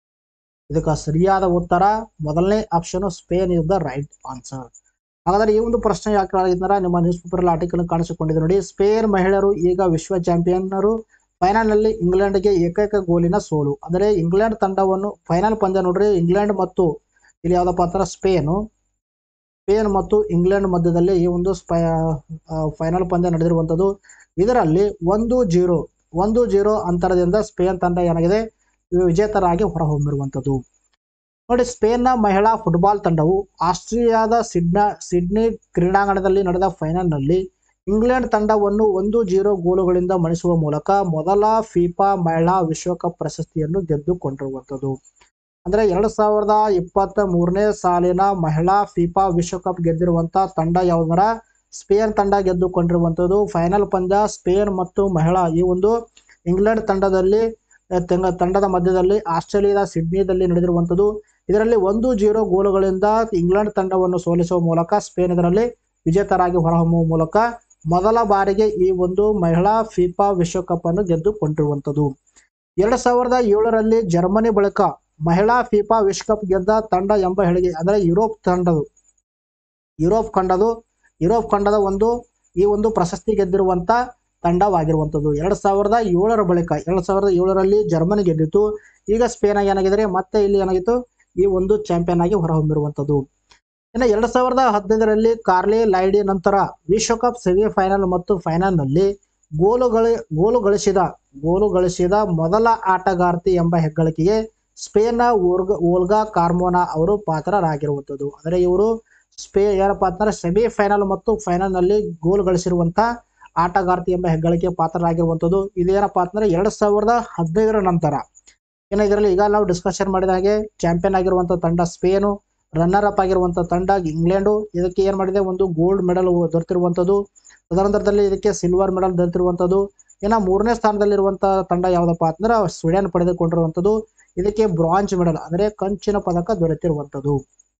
ಇದಕ್ಕೆ ಸರಿಯಾದ ಉತ್ತರ ಮೊದಲನೇ option Spain is the right answer ಹಾಗಾದ್ರೆ ಈ ಒಂದು ಪ್ರಶ್ನೆ ಯಾಕೆ ಆಗಿದ್ದಾರೆ ನಿಮ್ಮ ನ್ಯೂಸ್ ಪೇಪರ್ ಆರ್ಟಿಕಲ್ ಕಾಣಿಸಿಕೊಂಡಿದೆ ನೋಡಿ ಸ್ಪೇನ್ ಮಹಿಳೆಯರು ಈಗ ವಿಶ್ವ ಚಾಂಪಿಯನ್ನರು ಫೈನಲ್ ನಲ್ಲಿ ಇಂಗ್ಲೆಂಡ್ಗೆ ಏಕೈಕ ಗೋಲಿನ ಸೋಲು ಅಂದರೆ ಇಂಗ್ಲೆಂಡ್ ತಂಡವನ್ನು ಫೈನಲ್ ಪಂದ್ಯ ನೋಡ್ರಿ ಇಂಗ್ಲೆಂಡ್ ಮತ್ತು ಇಲ್ಲಿ ಯಾವ್ದಪ್ಪ ಅಂತಾರೆ ಸ್ಪೇನು ಸ್ಪೇನ್ ಮತ್ತು ಇಂಗ್ಲೆಂಡ್ ಮಧ್ಯದಲ್ಲಿ ಈ ಒಂದು ಸ್ಪೈ ಫೈನಲ್ ಪಂದ್ಯ ನಡೆದಿರುವಂಥದ್ದು ಇದರಲ್ಲಿ ಒಂದು ಜೀರೋ ಒಂದು ಜೀರೋ ಅಂತರದಿಂದ ಸ್ಪೇನ್ ತಂಡ ಏನಾಗಿದೆ ವಿಜೇತರಾಗಿ ಹೊರಹೊಮ್ಮಿರುವಂಥದ್ದು ನೋಡಿ ಸ್ಪೇನ್ನ ಮಹಿಳಾ ಫುಟ್ಬಾಲ್ ತಂಡವು ಆಸ್ಟ್ರಿಯಾದ ಸಿಡ್ನ ಸಿಡ್ನಿ ಕ್ರೀಡಾಂಗಣದಲ್ಲಿ ನಡೆದ ಫೈನಲ್ನಲ್ಲಿ ಇಂಗ್ಲೆಂಡ್ ತಂಡವನ್ನು ಒಂದು ಜೀರೋ ಗೋಲುಗಳಿಂದ ಮಣಿಸುವ ಮೂಲಕ ಮೊದಲ ಫಿಫಾ ಮಹಿಳಾ ವಿಶ್ವಕಪ್ ಪ್ರಶಸ್ತಿಯನ್ನು ಗೆದ್ದುಕೊಂಡಿರುವಂಥದ್ದು ಅಂದ್ರೆ ಎರಡ್ ಸಾವಿರದ ಇಪ್ಪತ್ತ ಮೂರನೇ ಸಾಲಿನ ಮಹಿಳಾ ಫಿಫಾ ವಿಶ್ವಕಪ್ ಗೆದ್ದಿರುವಂತ ತಂಡ ಯಾವ್ದಾರ ಸ್ಪೇನ್ ತಂಡ ಗೆದ್ದುಕೊಂಡಿರುವಂಥದ್ದು ಫೈನಲ್ ಪಂದ್ಯ ಸ್ಪೇನ್ ಮತ್ತು ಮಹಿಳಾ ಈ ಒಂದು ಇಂಗ್ಲೆಂಡ್ ತಂಡದಲ್ಲಿ ಅಹ್, ತಂಡ ತಂಡದ ಮಧ್ಯದಲ್ಲಿ ಆಸ್ಟ್ರೇಲಿಯಾದ ಸಿಡ್ನಿದಲ್ಲಿ ನಡೆದಿರುವಂಥದ್ದು ಇದರಲ್ಲಿ ಒಂದು ಜೀರೋ ಗೋಲುಗಳಿಂದ ಇಂಗ್ಲೆಂಡ್ ತಂಡವನ್ನು ಸೋಲಿಸುವ ಮೂಲಕ ಸ್ಪೇನ್ ಇದರಲ್ಲಿ ವಿಜೇತರಾಗಿ ಹೊರಹೊಮ್ಮುವ ಮೂಲಕ ಮೊದಲ ಬಾರಿಗೆ ಈ ಒಂದು ಮಹಿಳಾ ಫಿಫಾ ವಿಶ್ವಕಪ್ ಅನ್ನು ಗೆದ್ದುಕೊಂಡಿರುವಂಥದ್ದು ಎರಡ್ ಸಾವಿರದ ಏಳರಲ್ಲಿ ಜರ್ಮನಿ ಬಳಿಕ ಮಹಿಳಾ ಫಿಫಾ ವಿಶ್ವಕಪ್ ಗೆದ್ದ ತಂಡ ಎಂಬ ಹೇಳಿಕೆ ಅಂದರೆ ಯುರೋಪ್ ತಂಡದು ಯುರೋಪ್ ಖಂಡದು ಯುರೋಪ್ ಖಂಡದ ಒಂದು ಈ ಒಂದು ಪ್ರಶಸ್ತಿ ಗೆದ್ದಿರುವಂತ ತಂಡವಾಗಿರುವಂಥದ್ದು ಎರಡ್ ಸಾವಿರದ ಏಳರ ಬಳಿಕ ಎರಡ್ ಸಾವಿರದ ಏಳರಲ್ಲಿ ಜರ್ಮನಿ ಗೆದ್ದಿತ್ತು ಈಗ ಸ್ಪೇನ್ ಆಗಿ ಏನಾಗಿದ್ರೆ ಮತ್ತೆ ಇಲ್ಲಿ ಏನಾಗಿತ್ತು ಈ ಒಂದು ಚಾಂಪಿಯನ್ ಆಗಿ ಹೊರಹೊಮ್ಮಿರುವಂಥದ್ದು ಇನ್ನು ಎರಡ್ ಸಾವಿರದ ಹದಿನೈದರಲ್ಲಿ ಕಾರ್ಲಿ ಲೈಡಿ ನಂತರ ವಿಶ್ವಕಪ್ ಸೆಮಿಫೈನಲ್ ಮತ್ತು ಫೈನಲ್ ನಲ್ಲಿ ಗೋಲುಗಳ ಗೋಲು ಗಳಿಸಿದ ಗೋಲು ಗಳಿಸಿದ ಮೊದಲ ಆಟಗಾರ್ತಿ ಎಂಬ ಹೆಗ್ಗಳಿಕೆಗೆ ಸ್ಪೇನ್ನ ಓರ್ಗ ಓಲ್ಗಾ ಕಾರ್ಮೋನಾ ಅವರು ಪಾತ್ರರಾಗಿರುವಂಥದ್ದು ಅಂದರೆ ಇವರು ಸ್ಪೇ ಏನಪ್ಪಾ ಅಂತಂದ್ರೆ ಸೆಮಿಫೈನಲ್ ಮತ್ತು ಫೈನಲ್ ನಲ್ಲಿ ಗೋಲ್ ಗಳಿಸಿರುವಂತ ಆಟಗಾರ್ತಿ ಎಂಬ ಹೆಗ್ಗಳಿಕೆ ಪಾತ್ರರಾಗಿರುವಂಥದ್ದು ಇದೇನಪ್ಪಾ ಅಂತಂದ್ರೆ ಎರಡ್ ಸಾವಿರದ ಹದಿನೈದರ ನಂತರ ಏನ ಇದರಲ್ಲಿ ಈಗ ನಾವು ಡಿಸ್ಕಷನ್ ಮಾಡಿದ ಹಾಗೆ ಚಾಂಪಿಯನ್ ಆಗಿರುವಂತ ತಂಡ ಸ್ಪೇನು ರನ್ನರ್ ಅಪ್ ಆಗಿರುವಂತ ತಂಡ ಇಂಗ್ಲೆಂಡು ಇದಕ್ಕೆ ಏನ್ ಮಾಡಿದೆ ಒಂದು ಗೋಲ್ಡ್ ಮೆಡಲ್ ದೊರೆತಿರುವಂಥದ್ದು ತದನಂತರದಲ್ಲಿ ಇದಕ್ಕೆ ಸಿಲ್ವರ್ ಮೆಡಲ್ ದೊರೆತಿರುವಂಥದ್ದು ಇನ್ನು ಮೂರನೇ ಸ್ಥಾನದಲ್ಲಿರುವಂಥ ತಂಡ ಯಾವುದಪ್ಪ ಅಂದ್ರೆ ಸ್ವೀಡನ್ ಪಡೆದುಕೊಂಡಿರುವಂಥದ್ದು ಇದಕ್ಕೆ ಬ್ರಾಂಜ್ ಮೆಡಲ್ ಅಂದ್ರೆ ಕಂಚಿನ ಪದಕ ದೊರೆತಿರುವಂಥದ್ದು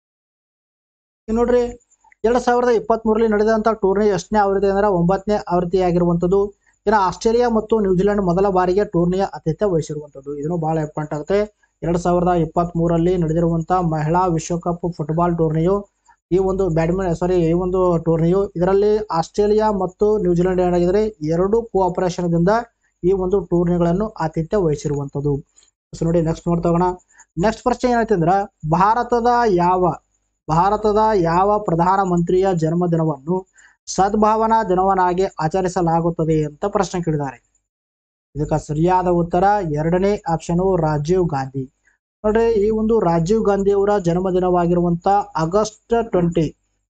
ಇನ್ನು ನೋಡ್ರಿ ಎರಡ್ ಸಾವಿರದ ಇಪ್ಪತ್ತ್ ಮೂರರಲ್ಲಿ ನಡೆದಂತ ಟೂರ್ನಿ ಎಷ್ಟನೇ ಆವೃತ್ತಿ ಅಂದ್ರೆ ಒಂಬತ್ತನೇ ಆವೃತ್ತಿಯಾಗಿರುವಂಥದ್ದು ಇನ್ನು ಆಸ್ಟ್ರೇಲಿಯಾ ಮತ್ತು ನ್ಯೂಜಿಲೆಂಡ್ ಮೊದಲ ಬಾರಿಗೆ ಟೂರ್ನಿಯ ಆತಿಥ್ಯ ವಹಿಸಿರುವಂಥದ್ದು ಇದನ್ನು ಬಹಳ ಇಂಪಾರ್ಟೆಂಟ್ ಆಗುತ್ತೆ ಎರಡ್ ಸಾವಿರದ ಇಪ್ಪತ್ತ್ ಮೂರರಲ್ಲಿ ನಡೆದಿರುವಂತಹ ಮಹಿಳಾ ವಿಶ್ವಕಪ್ ಫುಟ್ಬಾಲ್ ಟೂರ್ನಿಯು ಈ ಒಂದು ಬ್ಯಾಡ್ಮಿಂಟನ್ ಸಾರಿ ಈ ಒಂದು ಟೂರ್ನಿಯು ಇದರಲ್ಲಿ ಆಸ್ಟ್ರೇಲಿಯಾ ಮತ್ತು ನ್ಯೂಜಿಲೆಂಡ್ ಏನಾಗಿದ್ರೆ ಎರಡು ಕೋಆಪರೇಷನ್ದಿಂದ ಈ ಒಂದು ಟೂರ್ನಿಗಳನ್ನು ಆತಿಥ್ಯ ವಹಿಸಿರುವಂಥದ್ದು ಸೊ ನೋಡಿ ನೆಕ್ಸ್ಟ್ ನೋಡ್ತಾ ಹೋಗೋಣ ನೆಕ್ಸ್ಟ್ ಪ್ರಶ್ನೆ ಏನೈತೆ ಅಂದ್ರೆ ಭಾರತದ ಯಾವ ಭಾರತದ ಯಾವ ಪ್ರಧಾನ ಮಂತ್ರಿಯ ಜನ್ಮದಿನವನ್ನು ಸದ್ಭಾವನಾ ದಿನವನ್ನಾಗಿ ಆಚರಿಸಲಾಗುತ್ತದೆ ಅಂತ ಪ್ರಶ್ನೆ ಕೇಳಿದ್ದಾರೆ ಇದಕ್ಕೆ ಸರಿಯಾದ ಉತ್ತರ ಎರಡನೇ ಆಪ್ಷನು ರಾಜೀವ್ ಗಾಂಧಿ ನೋಡ್ರಿ ಈ ಒಂದು ರಾಜೀವ್ ಗಾಂಧಿ ಅವರ ಜನ್ಮದಿನವಾಗಿರುವಂತ ಆಗಸ್ಟ್ ಟ್ವೆಂಟಿ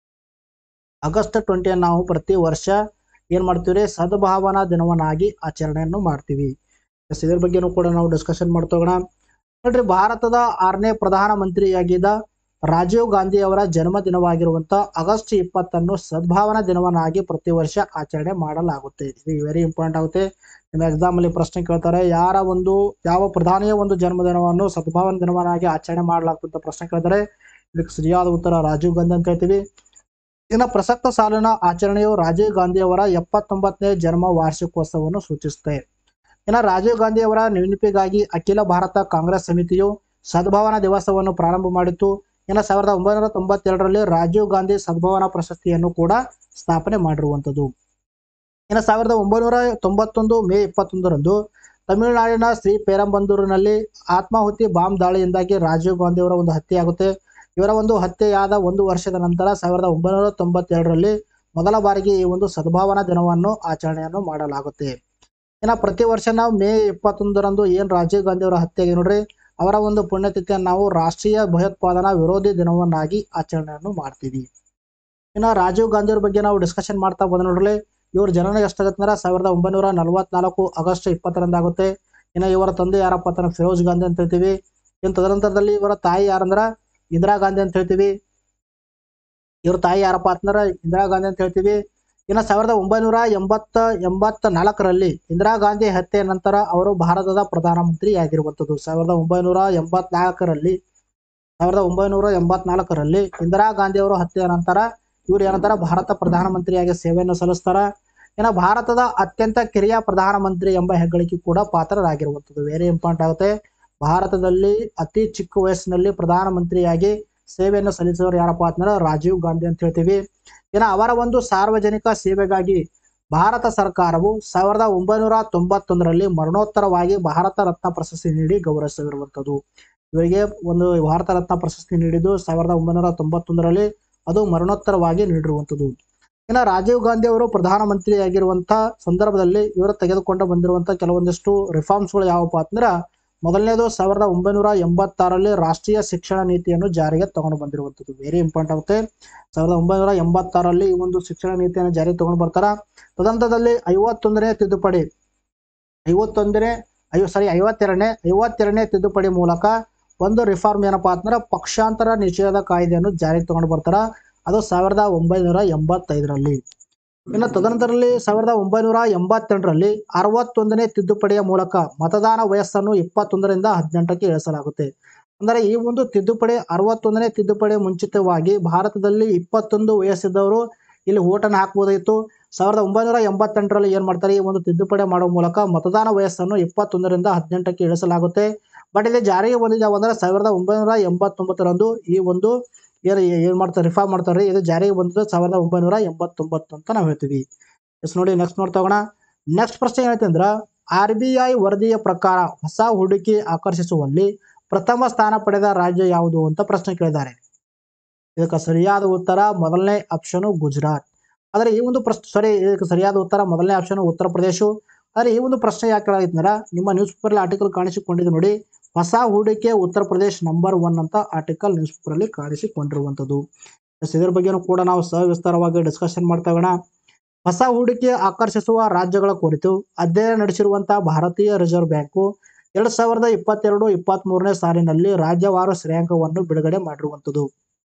ಆಗಸ್ಟ್ ಟ್ವೆಂಟಿಯನ್ನು ನಾವು ಪ್ರತಿ ವರ್ಷ ಏನ್ ಮಾಡ್ತೀವಿ ಸದ್ಭಾವನಾ ದಿನವನ್ನಾಗಿ ಆಚರಣೆಯನ್ನು ಮಾಡ್ತೀವಿ ಎಸ್ ಇದ್ರ ಬಗ್ಗೆನೂ ಕೂಡ ನಾವು ಡಿಸ್ಕಷನ್ ಮಾಡ್ತೋಗೋಣ ನೋಡ್ರಿ ಭಾರತದ ಆರನೇ ಪ್ರಧಾನ ಮಂತ್ರಿಯಾಗಿದ್ದ ರಾಜೀವ್ ಗಾಂಧಿ ಅವರ ಜನ್ಮದಿನವಾಗಿರುವಂತ ಆಗಸ್ಟ್ ಇಪ್ಪತ್ತನ್ನು ಸದ್ಭಾವನಾ ದಿನವನ್ನಾಗಿ ಪ್ರತಿ ವರ್ಷ ಆಚರಣೆ ಮಾಡಲಾಗುತ್ತೆ ಇದು ವೆರಿ ಇಂಪಾರ್ಟೆಂಟ್ ಆಗುತ್ತೆ ನಿಮ್ಮ ಎಕ್ಸಾಮ್ ಅಲ್ಲಿ ಪ್ರಶ್ನೆ ಕೇಳ್ತಾರೆ ಯಾರ ಒಂದು ಯಾವ ಪ್ರಧಾನಿಯ ಒಂದು ಜನ್ಮದಿನವನ್ನು ಸದ್ಭಾವನಾ ದಿನವನ್ನಾಗಿ ಆಚರಣೆ ಮಾಡಲಾಗ್ತದೆ ಅಂತ ಪ್ರಶ್ನೆ ಕೇಳ್ತಾರೆ ಇದಕ್ಕೆ ಸರಿಯಾದ ಉತ್ತರ ರಾಜೀವ್ ಗಾಂಧಿ ಅಂತ ಹೇಳ್ತೀವಿ ಇನ್ನು ಪ್ರಸಕ್ತ ಸಾಲಿನ ಆಚರಣೆಯು ರಾಜೀವ್ ಗಾಂಧಿ ಅವರ ಎಪ್ಪತ್ತೊಂಬತ್ತನೇ ಜನ್ಮ ವಾರ್ಷಿಕೋತ್ಸವವನ್ನು ಸೂಚಿಸುತ್ತೆ ಇನ್ನು ರಾಜೀವ್ ಗಾಂಧಿ ಅವರ ನೆನಪಿಗಾಗಿ ಅಖಿಲ ಭಾರತ ಕಾಂಗ್ರೆಸ್ ಸಮಿತಿಯು ಸದ್ಭಾವನಾ ದಿವಸವನ್ನು ಪ್ರಾರಂಭ ಮಾಡಿತ್ತು ಇನ್ನು ಸಾವಿರದ ಒಂಬೈನೂರ ತೊಂಬತ್ತೆರಡರಲ್ಲಿ ರಾಜೀವ್ ಗಾಂಧಿ ಸದ್ಭಾವನಾ ಪ್ರಶಸ್ತಿಯನ್ನು ಕೂಡ ಸ್ಥಾಪನೆ ಮಾಡಿರುವಂಥದ್ದು ಇನ್ನು ಸಾವಿರದ ಒಂಬೈನೂರ ತೊಂಬತ್ತೊಂದು ಮೇ ಇಪ್ಪತ್ತೊಂದರಂದು ತಮಿಳುನಾಡಿನ ಶ್ರೀ ಪೇರಂಬಂದೂರಿನಲ್ಲಿ ಆತ್ಮಾಹುತಿ ಬಾಂಬ್ ದಾಳಿಯಿಂದಾಗಿ ರಾಜೀವ್ ಗಾಂಧಿ ಅವರ ಒಂದು ಹತ್ಯೆಯಾಗುತ್ತೆ ಇವರ ಒಂದು ಹತ್ಯೆಯಾದ ಒಂದು ವರ್ಷದ ನಂತರ ಸಾವಿರದ ಒಂಬೈನೂರ ತೊಂಬತ್ತೆರಡರಲ್ಲಿ ಮೊದಲ ಬಾರಿಗೆ ಈ ಒಂದು ಸದ್ಭಾವನಾ ದಿನವನ್ನು ಆಚರಣೆಯನ್ನು ಮಾಡಲಾಗುತ್ತೆ ಇನ್ನು ಪ್ರತಿ ವರ್ಷ ನಾವು ಮೇ ಇಪ್ಪತ್ತೊಂದರಂದು ಏನು ರಾಜೀವ್ ಗಾಂಧಿ ಅವರ ಹತ್ಯೆಗೆ ನೋಡ್ರಿ ಅವರ ಒಂದು ಪುಣ್ಯತಿಥಿಯನ್ನು ನಾವು ರಾಷ್ಟ್ರೀಯ ಭಯೋತ್ಪಾದನಾ ವಿರೋಧಿ ದಿನವನ್ನಾಗಿ ಆಚರಣೆಯನ್ನು ಮಾಡ್ತೀವಿ ಇನ್ನು ರಾಜೀವ್ ಗಾಂಧಿ ಅವ್ರ ಬಗ್ಗೆ ನಾವು ಡಿಸ್ಕಷನ್ ಮಾಡ್ತಾ ಬಂದ ನೋಡ್ರಿ ಇವ್ರ ಜನನ ಎಷ್ಟಾಗುತ್ತೆ ಅಂದ್ರೆ ಸಾವಿರದ ಒಂಬೈನೂರ ನಲವತ್ನಾಲ್ಕು ಆಗಸ್ಟ್ ಇಪ್ಪತ್ತರಂದಾಗುತ್ತೆ ಇನ್ನು ಇವರ ತಂದೆ ಯಾರಪ್ಪ ಅಂದ್ರೆ ಫಿರೋಜ್ ಗಾಂಧಿ ಅಂತ ಹೇಳ್ತೀವಿ ಇನ್ನು ತದನಂತರದಲ್ಲಿ ಇವರ ತಾಯಿ ಯಾರಂದ್ರ ಇಂದಿರಾ ಗಾಂಧಿ ಅಂತ ಹೇಳ್ತೀವಿ ಇವ್ರ ತಾಯಿ ಯಾರಪ್ಪ ಅಂತಂದ್ರೆ ಇಂದಿರಾ ಗಾಂಧಿ ಅಂತ ಹೇಳ್ತೀವಿ ಇನ್ನು ಸಾವಿರದ ಒಂಬೈನೂರ ಎಂಬತ್ತ ಎಂಬತ್ತ ನಾಲ್ಕರಲ್ಲಿ ಇಂದಿರಾ ಗಾಂಧಿ ಹತ್ಯೆ ನಂತರ ಅವರು ಭಾರತದ ಪ್ರಧಾನಮಂತ್ರಿ ಆಗಿರುವಂಥದ್ದು ಸಾವಿರದ ಒಂಬೈನೂರ ಎಂಬತ್ನಾಲ್ಕರಲ್ಲಿ ಸಾವಿರದ ಒಂಬೈನೂರ ಎಂಬತ್ನಾಲ್ಕರಲ್ಲಿ ಇಂದಿರಾ ಗಾಂಧಿ ಅವರು ಹತ್ಯೆಯ ನಂತರ ಇವರು ಏನಂತಾರ ಭಾರತ ಪ್ರಧಾನಮಂತ್ರಿಯಾಗಿ ಸೇವೆಯನ್ನು ಸಲ್ಲಿಸ್ತಾರ ಇನ್ನು ಭಾರತದ ಅತ್ಯಂತ ಕಿರಿಯ ಪ್ರಧಾನಮಂತ್ರಿ ಎಂಬ ಹೆಗ್ಗಳಿಕೆ ಕೂಡ ಪಾತ್ರರಾಗಿರುವಂಥದ್ದು ವೆರಿ ಇಂಪಾರ್ಟೆಂಟ್ ಆಗುತ್ತೆ ಭಾರತದಲ್ಲಿ ಅತಿ ಚಿಕ್ಕ ವಯಸ್ಸಿನಲ್ಲಿ ಪ್ರಧಾನಮಂತ್ರಿಯಾಗಿ ಸೇವೆಯನ್ನು ಸಲ್ಲಿಸಿದವರು ಯಾರಪ್ಪ ಅಂತಂದ್ರೆ ರಾಜೀವ್ ಗಾಂಧಿ ಅಂತ ಹೇಳ್ತೀವಿ ಇನ್ನು ಅವರ ಒಂದು ಸಾರ್ವಜನಿಕ ಸೇವೆಗಾಗಿ ಭಾರತ ಸರ್ಕಾರವು ಸಾವಿರದ ಒಂಬೈನೂರ ತೊಂಬತ್ತೊಂದರಲ್ಲಿ ಮರಣೋತ್ತರವಾಗಿ ಭಾರತ ರತ್ನ ಪ್ರಶಸ್ತಿ ನೀಡಿ ಗೌರವಿಸಿರುವಂಥದ್ದು ಇವರಿಗೆ ಒಂದು ಭಾರತ ರತ್ನ ಪ್ರಶಸ್ತಿ ನೀಡಿದ್ದು ಸಾವಿರದ ಒಂಬೈನೂರ ತೊಂಬತ್ತೊಂದರಲ್ಲಿ ಅದು ಮರಣೋತ್ತರವಾಗಿ ನೀಡಿರುವಂಥದ್ದು ಇನ್ನು ರಾಜೀವ್ ಗಾಂಧಿ ಅವರು ಪ್ರಧಾನಮಂತ್ರಿಯಾಗಿರುವಂಥ ಸಂದರ್ಭದಲ್ಲಿ ಇವರು ತೆಗೆದುಕೊಂಡು ಬಂದಿರುವಂಥ ಕೆಲವೊಂದಿಷ್ಟು ರಿಫಾರ್ಮ್ಸ್ಗಳು ಯಾವಪ್ಪ ಅಂದ್ರೆ ಮೊದಲನೇದು ಸಾವಿರದ ಒಂಬೈನೂರ ಎಂಬತ್ತಾರಲ್ಲಿ ರಾಷ್ಟ್ರೀಯ ಶಿಕ್ಷಣ ನೀತಿಯನ್ನು ಜಾರಿಗೆ ತಗೊಂಡು ಬಂದಿರುವಂಥದ್ದು ವೆರಿ ಇಂಪಾರ್ಟೆಂಟ್ ಆಗುತ್ತೆ ಸಾವಿರದ ಒಂಬೈನೂರ ಎಂಬತ್ತಾರಲ್ಲಿ ಈ ಒಂದು ಶಿಕ್ಷಣ ನೀತಿಯನ್ನು ಜಾರಿಗೆ ತಗೊಂಡು ಬರ್ತಾರ ತದನಂತರದಲ್ಲಿ ಐವತ್ತೊಂದನೇ ತಿದ್ದುಪಡಿ ಐವತ್ತೊಂದನೇ ಐವ ಸಾರಿ ಐವತ್ತೆರಡನೇ ಐವತ್ತೆರಡನೇ ತಿದ್ದುಪಡಿ ಮೂಲಕ ಒಂದು ರಿಫಾರ್ಮ್ ಏನಪ್ಪಾ ಅಂತಂದ್ರೆ ಪಕ್ಷಾಂತರ ನಿಷೇಧ ಕಾಯ್ದೆಯನ್ನು ಜಾರಿಗೆ ತಗೊಂಡು ಬರ್ತಾರ ಅದು ಸಾವಿರದ ಒಂಬೈನೂರ ಎಂಬತ್ತೈದರಲ್ಲಿ ಇನ್ನು ತದನಂತರದಲ್ಲಿ ಸಾವಿರದ ಒಂಬೈನೂರ ಎಂಬತ್ತೆಂಟರಲ್ಲಿ ಅರವತ್ತೊಂದನೇ ತಿದ್ದುಪಡಿಯ ಮೂಲಕ ಮತದಾನ ವಯಸ್ಸನ್ನು ಇಪ್ಪತ್ತೊಂದರಿಂದ ಹದಿನೆಂಟಕ್ಕೆ ಇಳಿಸಲಾಗುತ್ತೆ ಅಂದರೆ ಈ ಒಂದು ತಿದ್ದುಪಡಿ ಅರವತ್ತೊಂದನೇ ತಿದ್ದುಪಡಿ ಮುಂಚಿತವಾಗಿ ಭಾರತದಲ್ಲಿ ಇಪ್ಪತ್ತೊಂದು ವಯಸ್ಸಿದ್ದವರು ಇಲ್ಲಿ ಓಟನ್ನು ಹಾಕ್ಬೋದಾಯಿತು ಸಾವಿರದ ಒಂಬೈನೂರ ಎಂಬತ್ತೆಂಟರಲ್ಲಿ ಏನು ಮಾಡ್ತಾರೆ ಈ ಒಂದು ತಿದ್ದುಪಡಿ ಮಾಡುವ ಮೂಲಕ ಮತದಾನ ವಯಸ್ಸನ್ನು ಇಪ್ಪತ್ತೊಂದರಿಂದ ಹದಿನೆಂಟಕ್ಕೆ ಇಳಿಸಲಾಗುತ್ತೆ ಬಟ್ ಇಲ್ಲಿ ಜಾರಿಗೆ ಬಂದಿದ್ದಾವೆ ಅಂದ್ರೆ ಸಾವಿರದ ಒಂಬೈನೂರ ಎಂಬತ್ತೊಂಬತ್ತರಂದು ಈ ಒಂದು ಏನು ಏನು ಮಾಡ್ತಾರೆ ರಿಫಾರ್ಮ್ ಮಾಡ್ತಾರೆ ಇದು ಜಾರಿಗೆ ಬಂದಿದ್ದು ಸಾವಿರದ ಒಂಬೈನೂರ ಎಂಬತ್ತೊಂಬತ್ತು ಅಂತ ನಾವು ಹೇಳ್ತೀವಿ ಎಸ್ ನೋಡಿ ನೆಕ್ಸ್ಟ್ ನೋಡ್ತಾ ಹೋಗೋಣ ನೆಕ್ಸ್ಟ್ ಪ್ರಶ್ನೆ ಏನೈತೆ ಅಂದ್ರೆ ಆರ್ ಬಿ ಐ ವರದಿಯ ಪ್ರಕಾರ ಹೊಸ ಹೂಡಿಕೆ ಆಕರ್ಷಿಸುವಲ್ಲಿ ಪ್ರಥಮ ಸ್ಥಾನ ಪಡೆದ ರಾಜ್ಯ ಯಾವುದು ಅಂತ ಪ್ರಶ್ನೆ ಕೇಳಿದ್ದಾರೆ ಇದಕ್ಕೆ ಸರಿಯಾದ ಉತ್ತರ ಮೊದಲನೇ ಆಪ್ಷನು ಗುಜರಾತ್ ಆದರೆ ಈ ಒಂದು ಪ್ರಶ್ನೆ ಸಾರಿ ಇದಕ್ಕೆ ಸರಿಯಾದ ಉತ್ತರ ಮೊದಲನೇ ಆಪ್ಷನ್ ಉತ್ತರ ಪ್ರದೇಶ ಆದರೆ ಈ ಒಂದು ಪ್ರಶ್ನೆ ಯಾಕೆ ಕೇಳಾಗಿತ್ತಂದ್ರೆ ನಿಮ್ಮ ನ್ಯೂಸ್ ಪೇಪರ್ ಆರ್ಟಿಕಲ್ ಕಾಣಿಸಿಕೊಂಡಿದೆ ನೋಡಿ ಹೊಸ ಹೂಡಿಕೆ ಉತ್ತರ ಪ್ರದೇಶ್ ನಂಬರ್ ಒನ್ ಅಂತ ಆರ್ಟಿಕಲ್ ನ್ಯೂಸ್ ಪೇಪರ್ ಅಲ್ಲಿ ಕಾಣಿಸಿಕೊಂಡಿರುವಂಥದ್ದು ಎಸ್ ಇದರ ಬಗ್ಗೆನೂ ಕೂಡ ನಾವು ಸವಿಸ್ತಾರವಾಗಿ ಡಿಸ್ಕಷನ್ ಮಾಡ್ತಾ ಹೋಗೋಣ ಹೊಸ ಹೂಡಿಕೆ ಆಕರ್ಷಿಸುವ ರಾಜ್ಯಗಳ ಕುರಿತು ಅಧ್ಯಯನ ನಡೆಸಿರುವಂತಹ ಭಾರತೀಯ ರಿಸರ್ವ್ ಬ್ಯಾಂಕು ಎರಡ್ ಸಾವಿರದ ಇಪ್ಪತ್ತೆರಡು ಇಪ್ಪತ್ತ್ ಮೂರನೇ ಸಾಲಿನಲ್ಲಿ ರಾಜ್ಯವಾರು ಶ್ರೇಯಾಂಕವನ್ನು ಬಿಡುಗಡೆ ಮಾಡಿರುವಂಥದ್ದು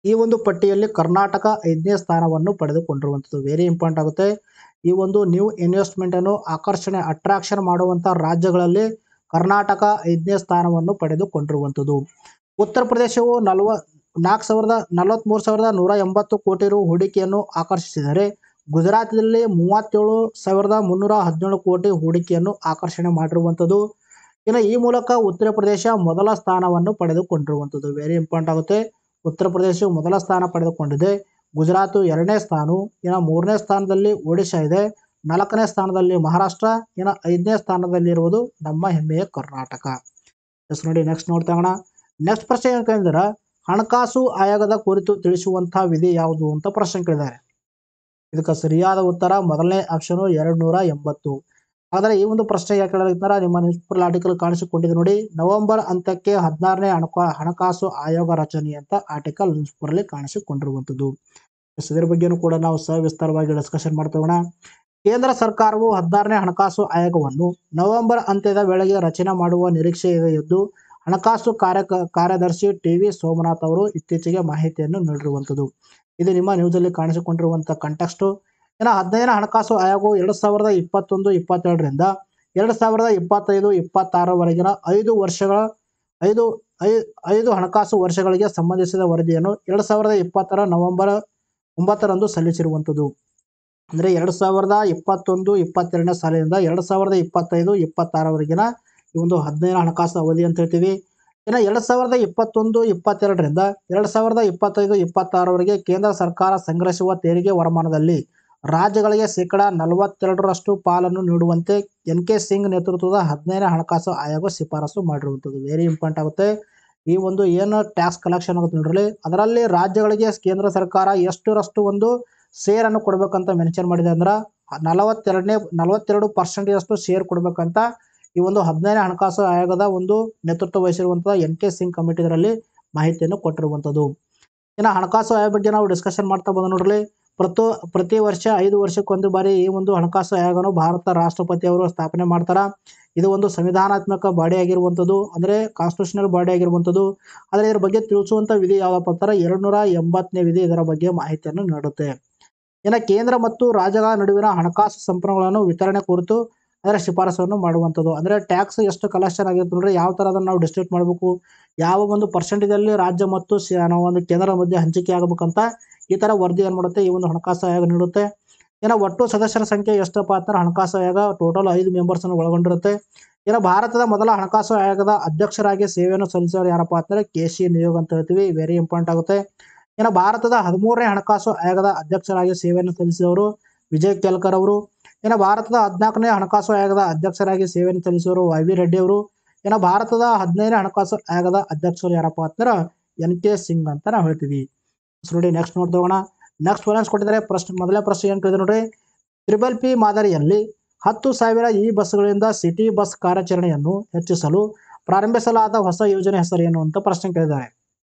ಈ ಒಂದು ಪಟ್ಟಿಯಲ್ಲಿ ಕರ್ನಾಟಕ ಐದನೇ ಸ್ಥಾನವನ್ನು ಪಡೆದುಕೊಂಡಿರುವಂಥದ್ದು ವೆರಿ ಇಂಪಾರ್ಟೆಂಟ್ ಆಗುತ್ತೆ ಈ ಒಂದು ನ್ಯೂ ಇನ್ವೆಸ್ಟ್ಮೆಂಟ್ ಅನ್ನು ಆಕರ್ಷಣೆ ಅಟ್ರಾಕ್ಷನ್ ಮಾಡುವಂಥ ರಾಜ್ಯಗಳಲ್ಲಿ ಕರ್ನಾಟಕ ಐದನೇ ಸ್ಥಾನವನ್ನು ಪಡೆದುಕೊಂಡಿರುವಂಥದ್ದು ಉತ್ತರ ಪ್ರದೇಶವು ನಲ್ವ ನಾಲ್ಕು ಸಾವಿರದ ನಲವತ್ತ್ಮೂರು ಸಾವಿರದ ನೂರ ಎಂಬತ್ತು ಕೋಟಿ ರು ಹೂಡಿಕೆಯನ್ನು ಆಕರ್ಷಿಸಿದರೆ ಗುಜರಾತ್ನಲ್ಲಿ ಮೂವತ್ತೇಳು ಸಾವಿರದ ಮುನ್ನೂರ ಹದಿನೇಳು ಕೋಟಿ ಹೂಡಿಕೆಯನ್ನು ಆಕರ್ಷಣೆ ಮಾಡಿರುವಂಥದ್ದು ಇನ್ನು ಈ ಮೂಲಕ ಉತ್ತರ ಪ್ರದೇಶ ಮೊದಲ ಸ್ಥಾನವನ್ನು ಪಡೆದುಕೊಂಡಿರುವಂಥದ್ದು ವೆರಿ ಇಂಪಾರ್ಟೆಂಟ್ ಆಗುತ್ತೆ ಉತ್ತರ ಪ್ರದೇಶವು ಮೊದಲ ಸ್ಥಾನ ಪಡೆದುಕೊಂಡಿದೆ ಗುಜರಾತ್ ಎರಡನೇ ಸ್ಥಾನ ಇನ್ನು ಮೂರನೇ ಸ್ಥಾನದಲ್ಲಿ ಒಡಿಶಾ ಇದೆ ನಾಲ್ಕನೇ ಸ್ಥಾನದಲ್ಲಿ ಮಹಾರಾಷ್ಟ್ರ ಇನ್ನು ಐದನೇ ಸ್ಥಾನದಲ್ಲಿರುವುದು ನಮ್ಮ ಹೆಮ್ಮೆಯ ಕರ್ನಾಟಕ ಎಸ್ ನೋಡಿ ನೆಕ್ಸ್ಟ್ ನೋಡ್ತಾ ಹೋಗೋಣ ನೆಕ್ಸ್ಟ್ ಪ್ರಶ್ನೆ ಏನು ಕೇಳಿದ್ರೆ ಹಣಕಾಸು ಆಯೋಗದ ಕುರಿತು ತಿಳಿಸುವಂತಹ ವಿಧಿ ಯಾವುದು ಅಂತ ಪ್ರಶ್ನೆ ಕೇಳಿದ್ದಾರೆ ಇದಕ್ಕೆ ಸರಿಯಾದ ಉತ್ತರ ಮೊದಲನೇ ಆಪ್ಷನು ಎರಡು ನೂರ ಎಂಬತ್ತು ಆದರೆ ಈ ಒಂದು ಪ್ರಶ್ನೆ ಯಾಕೆ ಕೇಳಲಿದ್ದಾರೆ ನಿಮ್ಮ ನ್ಯೂಸ್ ಪೇಪರ್ ಆರ್ಟಿಕಲ್ ಕಾಣಿಸಿಕೊಂಡಿದೆ ನೋಡಿ ನವೆಂಬರ್ ಅಂತ್ಯಕ್ಕೆ ಹದಿನಾರನೇ ಹಣಕಾ ಹಣಕಾಸು ಆಯೋಗ ರಚನೆ ಅಂತ ಆರ್ಟಿಕಲ್ ನ್ಯೂಸ್ ಪೇಪರಲ್ಲಿ ಕಾಣಿಸಿಕೊಂಡಿರುವಂಥದ್ದು ಎಸ್ ಇದರ ಬಗ್ಗೆನೂ ಕೂಡ ನಾವು ಸವಿಸ್ತಾರವಾಗಿ ಡಿಸ್ಕಷನ್ ಮಾಡ್ತೋಣ ಕೇಂದ್ರ ಸರ್ಕಾರವು ಹದಿನಾರನೇ ಹಣಕಾಸು ಆಯೋಗವನ್ನು ನವೆಂಬರ್ ಅಂತ್ಯದ ವೇಳೆಗೆ ರಚನೆ ಮಾಡುವ ನಿರೀಕ್ಷೆ ಇದೆ ಎಂದು ಹಣಕಾಸು ಕಾರ್ಯ ಕಾರ್ಯದರ್ಶಿ ಟಿ ವಿ ಸೋಮನಾಥ್ ಅವರು ಇತ್ತೀಚೆಗೆ ಮಾಹಿತಿಯನ್ನು ನೀಡಿರುವಂಥದ್ದು ಇದು ನಿಮ್ಮ ನ್ಯೂಸಲ್ಲಿ ಕಾಣಿಸಿಕೊಂಡಿರುವಂಥ ಕಂಟೆಕ್ಸ್ಟು ಇನ್ನು ಹದಿನೈದನೇ ಹಣಕಾಸು ಆಯೋಗವು ಎರಡು ಸಾವಿರದ ಇಪ್ಪತ್ತೊಂದು ಇಪ್ಪತ್ತೆರಡರಿಂದ ಎರಡು ಸಾವಿರದ ಇಪ್ಪತ್ತೈದು ಇಪ್ಪತ್ತಾರವರೆಗಿನ ಐದು ವರ್ಷಗಳ ಐದು ಐ ಐದು ಹಣಕಾಸು ವರ್ಷಗಳಿಗೆ ಸಂಬಂಧಿಸಿದ ವರದಿಯನ್ನು ಎರಡು ಸಾವಿರದ ಇಪ್ಪತ್ತರ ನವೆಂಬರ್ ಒಂಬತ್ತರಂದು ಸಲ್ಲಿಸಿರುವಂಥದ್ದು ಅಂದರೆ ಎರಡು ಸಾವಿರದ ಇಪ್ಪತ್ತೊಂದು ಇಪ್ಪತ್ತೆರಡನೇ ಸಾಲಿನಿಂದ ಎರಡು ಸಾವಿರದ ಇಪ್ಪತ್ತೈದು ಇಪ್ಪತ್ತಾರವರೆಗಿನ ಈ ಒಂದು ಹದಿನೈದು ಹಣಕಾಸು ಅವಧಿ ಅಂತ ಹೇಳ್ತೀವಿ ಇನ್ನು ಎರಡು ಸಾವಿರದ ಇಪ್ಪತ್ತೊಂದು ಇಪ್ಪತ್ತೆರಡರಿಂದ ಎರಡು ಸಾವಿರದ ಇಪ್ಪತ್ತೈದು ಇಪ್ಪತ್ತಾರವರೆಗೆ ಕೇಂದ್ರ ಸರ್ಕಾರ ಸಂಗ್ರಹಿಸುವ ತೆರಿಗೆ ವರಮಾನದಲ್ಲಿ ರಾಜ್ಯಗಳಿಗೆ ಶೇಕಡ ನಲವತ್ತೆರಡರಷ್ಟು ಪಾಲನ್ನು ನೀಡುವಂತೆ ಎನ್ ಕೆ ಸಿಂಗ್ ನೇತೃತ್ವದ ಹದಿನೈದನೇ ಹಣಕಾಸು ಆಯೋಗ ಶಿಫಾರಸು ಮಾಡಿರುವಂಥದ್ದು ವೆರಿ ಇಂಪಾರ್ಟೆಂಟ್ ಆಗುತ್ತೆ ಈ ಒಂದು ಏನು ಟ್ಯಾಕ್ಸ್ ಕಲೆಕ್ಷನ್ ಆಗುತ್ತೆ ನೋಡ್ರಿ ಅದರಲ್ಲಿ ರಾಜ್ಯಗಳಿಗೆ ಕೇಂದ್ರ ಸರ್ಕಾರ ಎಷ್ಟರಷ್ಟು ಒಂದು ಶೇರನ್ನು ಕೊಡಬೇಕಂತ ಮೆನ್ಷನ್ ಮಾಡಿದೆ ಅಂದ್ರೆ ನಲವತ್ತೆರಡನೇ ನಲವತ್ತೆರಡು ಪರ್ಸೆಂಟೇಜಷ್ಟು ಶೇರ್ ಕೊಡಬೇಕಂತ ಈ ಒಂದು ಹದಿನೈದನೇ ಹಣಕಾಸು ಆಯೋಗದ ಒಂದು ನೇತೃತ್ವ ವಹಿಸಿರುವಂತಹ ಎನ್ ಕೆ ಸಿಂಗ್ ಕಮಿಟಿ ಇದರಲ್ಲಿ ಮಾಹಿತಿಯನ್ನು ಕೊಟ್ಟಿರುವಂಥದ್ದು ಇನ್ನು ಹಣಕಾಸು ಆಯೋಗ ಬಗ್ಗೆ ನಾವು ಡಿಸ್ಕಷನ್ ಮಾಡ್ತಾ ಬಂದ ನೋಡ್ರಿ ಪ್ರತಿ ಪ್ರತಿ ವರ್ಷ ಐದು ವರ್ಷಕ್ಕೊಂದು ಬಾರಿ ಈ ಒಂದು ಹಣಕಾಸು ಆಯೋಗನು ಭಾರತ ರಾಷ್ಟ್ರಪತಿ ಅವರು ಸ್ಥಾಪನೆ ಮಾಡ್ತಾರ ಇದು ಒಂದು ಸಂವಿಧಾನಾತ್ಮಕ ಬಾಡಿ ಆಗಿರುವಂಥದ್ದು ಅಂದರೆ ಕಾನ್ಸ್ಟಿಟ್ಯೂಷನಲ್ ಬಾಡಿ ಆಗಿರುವಂಥದ್ದು ಆದರೆ ಇದರ ಬಗ್ಗೆ ತಿಳಿಸುವಂಥ ವಿಧಿ ಯಾವುದಪ್ಪ ಅಂತಾರೆ ಎರಡು ನೂರ ಎಂಬತ್ತನೇ ವಿಧಿ ಇದರ ಬಗ್ಗೆ ಮಾಹಿತಿಯನ್ನು ನೀಡುತ್ತೆ ಇನ್ನು ಕೇಂದ್ರ ಮತ್ತು ರಾಜ್ಯಗಳ ನಡುವಿನ ಹಣಕಾಸು ಸಂಪನ್ಮೂಲಗಳನ್ನು ವಿತರಣೆ ಕುರಿತು ಅದರ ಶಿಫಾರಸನ್ನು ಮಾಡುವಂಥದ್ದು ಅಂದರೆ ಟ್ಯಾಕ್ಸ್ ಎಷ್ಟು ಕಲೆಕ್ಷನ್ ಆಗಿರುತ್ತೆ ನೋಡ್ರಿ ಯಾವ ಥರ ಅದನ್ನು ನಾವು ಡಿಸ್ಟ್ರಿಬ್ಯೂಟ್ ಮಾಡಬೇಕು ಯಾವ ಒಂದು ಪರ್ಸೆಂಟೇಜಲ್ಲಿ ರಾಜ್ಯ ಮತ್ತು ಸ- ನಾವು ಒಂದು ಕೇಂದ್ರ ಮಧ್ಯೆ ಹಂಚಿಕೆ ಆಗಬೇಕಂತ ಈ ಥರ ವರದಿ ಏನು ಮಾಡುತ್ತೆ ಈ ಒಂದು ಹಣಕಾಸು ಆಯೋಗ ನೀಡುತ್ತೆ ಇನ್ನು ಒಟ್ಟು ಸದಸ್ಯರ ಸಂಖ್ಯೆ ಎಷ್ಟಪ್ಪ ಅಂತಾರೆ ಹಣಕಾಸು ಆಯೋಗ ಟೋಟಲ್ ಐದು ಮೆಂಬರ್ಸನ್ನು ಒಳಗೊಂಡಿರುತ್ತೆ ಇನ್ನು ಭಾರತದ ಮೊದಲ ಹಣಕಾಸು ಆಯೋಗದ ಅಧ್ಯಕ್ಷರಾಗಿ ಸೇವೆಯನ್ನು ಸಲ್ಲಿಸೋರು ಯಾರಪ್ಪ ಅಂತಾರೆ ಕೆ ಸಿ ನಿಯೋಗ್ ಅಂತ ಹೇಳ್ತೀವಿ ವೆರಿ ಇಂಪಾರ್ಟೆಂಟ್ ಆಗುತ್ತೆ ಇನ್ನು ಭಾರತದ ಹದಿಮೂರನೇ ಹಣಕಾಸು ಆಯೋಗದ ಅಧ್ಯಕ್ಷರಾಗಿ ಸೇವೆಯನ್ನು ಸಲ್ಲಿಸಿದವರು ವಿಜಯ್ ಕೇಲ್ಕರ್ ಅವರು ಇನ್ನು ಭಾರತದ ಹದಿನಾಲ್ಕನೇ ಹಣಕಾಸು ಆಯೋಗದ ಅಧ್ಯಕ್ಷರಾಗಿ ಸೇವೆಯನ್ನು ಸಲ್ಲಿಸಿದವರು ವೈ ವಿ ರೆಡ್ಡಿ ಅವರು ಇನ್ನು ಭಾರತದ ಹದಿನೈದನೇ ಹಣಕಾಸು ಆಯೋಗದ ಅಧ್ಯಕ್ಷರು ಯಾರಪ್ಪ ಅಂತಾರೆ ಎನ್ ಕೆ ಸಿಂಗ್ ಅಂತ ನಾವು ಹೇಳ್ತೀವಿ ಸೊ ನೋಡಿ ನೆಕ್ಸ್ಟ್ ನೋಡ್ತಾ ಹೋಗೋಣ ನೆಕ್ಸ್ಟ್ ಫೈನಾನ್ಸ್ ಕೊಟ್ಟಿದ್ದಾರೆ ಪ್ರಶ್ನೆ ಮೊದಲನೇ ಪ್ರಶ್ನೆ ಏನು ಕೇಳಿದ್ರೆ ನೋಡ್ರಿ ತ್ರಿಬಲ್ ಪಿ ಮಾದರಿಯಲ್ಲಿ ಹತ್ತು ಸಾವಿರ ಇ ಬಸ್ಗಳಿಂದ ಸಿಟಿ ಬಸ್ ಕಾರ್ಯಾಚರಣೆಯನ್ನು ಹೆಚ್ಚಿಸಲು ಪ್ರಾರಂಭಿಸಲಾದ ಹೊಸ ಯೋಜನೆ ಹೆಸರು ಏನು ಅಂತ ಪ್ರಶ್ನೆ ಕೇಳಿದ್ದಾರೆ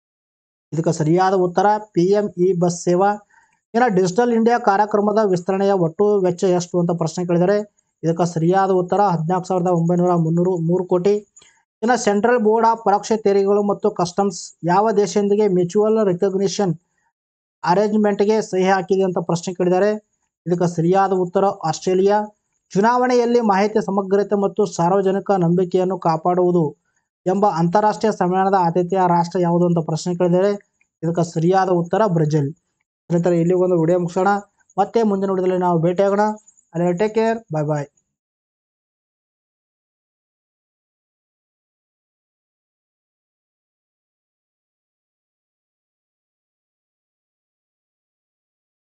ಇದಕ್ಕೆ ಸರಿಯಾದ ಉತ್ತರ ಪಿ ಎಂ ಇ ಬಸ್ ಸೇವಾ ಇನ್ನು ಡಿಜಿಟಲ್ ಇಂಡಿಯಾ ಕಾರ್ಯಕ್ರಮದ ವಿಸ್ತರಣೆಯ ಒಟ್ಟು ವೆಚ್ಚ ಎಷ್ಟು ಅಂತ ಪ್ರಶ್ನೆ ಕೇಳಿದರೆ ಇದಕ್ಕೆ ಸರಿಯಾದ ಉತ್ತರ ಹದಿನಾಲ್ಕು ಸಾವಿರದ ಒಂಬೈನೂರ ಮುನ್ನೂರು ಮೂರು ಕೋಟಿ ಇನ್ನು ಸೆಂಟ್ರಲ್ ಬೋರ್ಡ್ ಆಫ್ ಪರೋಕ್ಷ ತೆರಿಗೆಗಳು ಮತ್ತು ಕಸ್ಟಮ್ಸ್ ಯಾವ ದೇಶದೊಂದಿಗೆ ಮ್ಯೂಚುವಲ್ ರಿಕಗ್ನಿಷನ್ ಅರೇಂಜ್ಮೆಂಟ್ಗೆ ಸಹಿ ಹಾಕಿದೆ ಅಂತ ಪ್ರಶ್ನೆ ಕೇಳಿದ್ದಾರೆ ಇದಕ್ಕೆ ಸರಿಯಾದ ಉತ್ತರ ಆಸ್ಟ್ರೇಲಿಯಾ ಚುನಾವಣೆಯಲ್ಲಿ ಮಾಹಿತಿ ಸಮಗ್ರತೆ ಮತ್ತು ಸಾರ್ವಜನಿಕ ನಂಬಿಕೆಯನ್ನು ಕಾಪಾಡುವುದು ಎಂಬ ಅಂತಾರಾಷ್ಟ್ರೀಯ ಸಮ್ಮೇಳನದ ಆತಿಥ್ಯ ರಾಷ್ಟ್ರ ಯಾವುದು ಅಂತ ಪ್ರಶ್ನೆ ಕೇಳಿದರೆ ಇದಕ್ಕೆ ಸರಿಯಾದ ಉತ್ತರ ಬ್ರೆಜಿಲ್ ಸ್ನೇಹಿತರೆ ಇಲ್ಲಿ ಒಂದು ವಿಡಿಯೋ ಮುಗಿಸೋಣ ಮತ್ತೆ ಮುಂದಿನ ವಿಡಿಯೋದಲ್ಲಿ ನಾವು ಭೇಟಿಯಾಗೋಣ ಅಲ್ಲಿ ಟೇಕ್ ಕೇರ್ ಬಾಯ್ ಬಾಯ್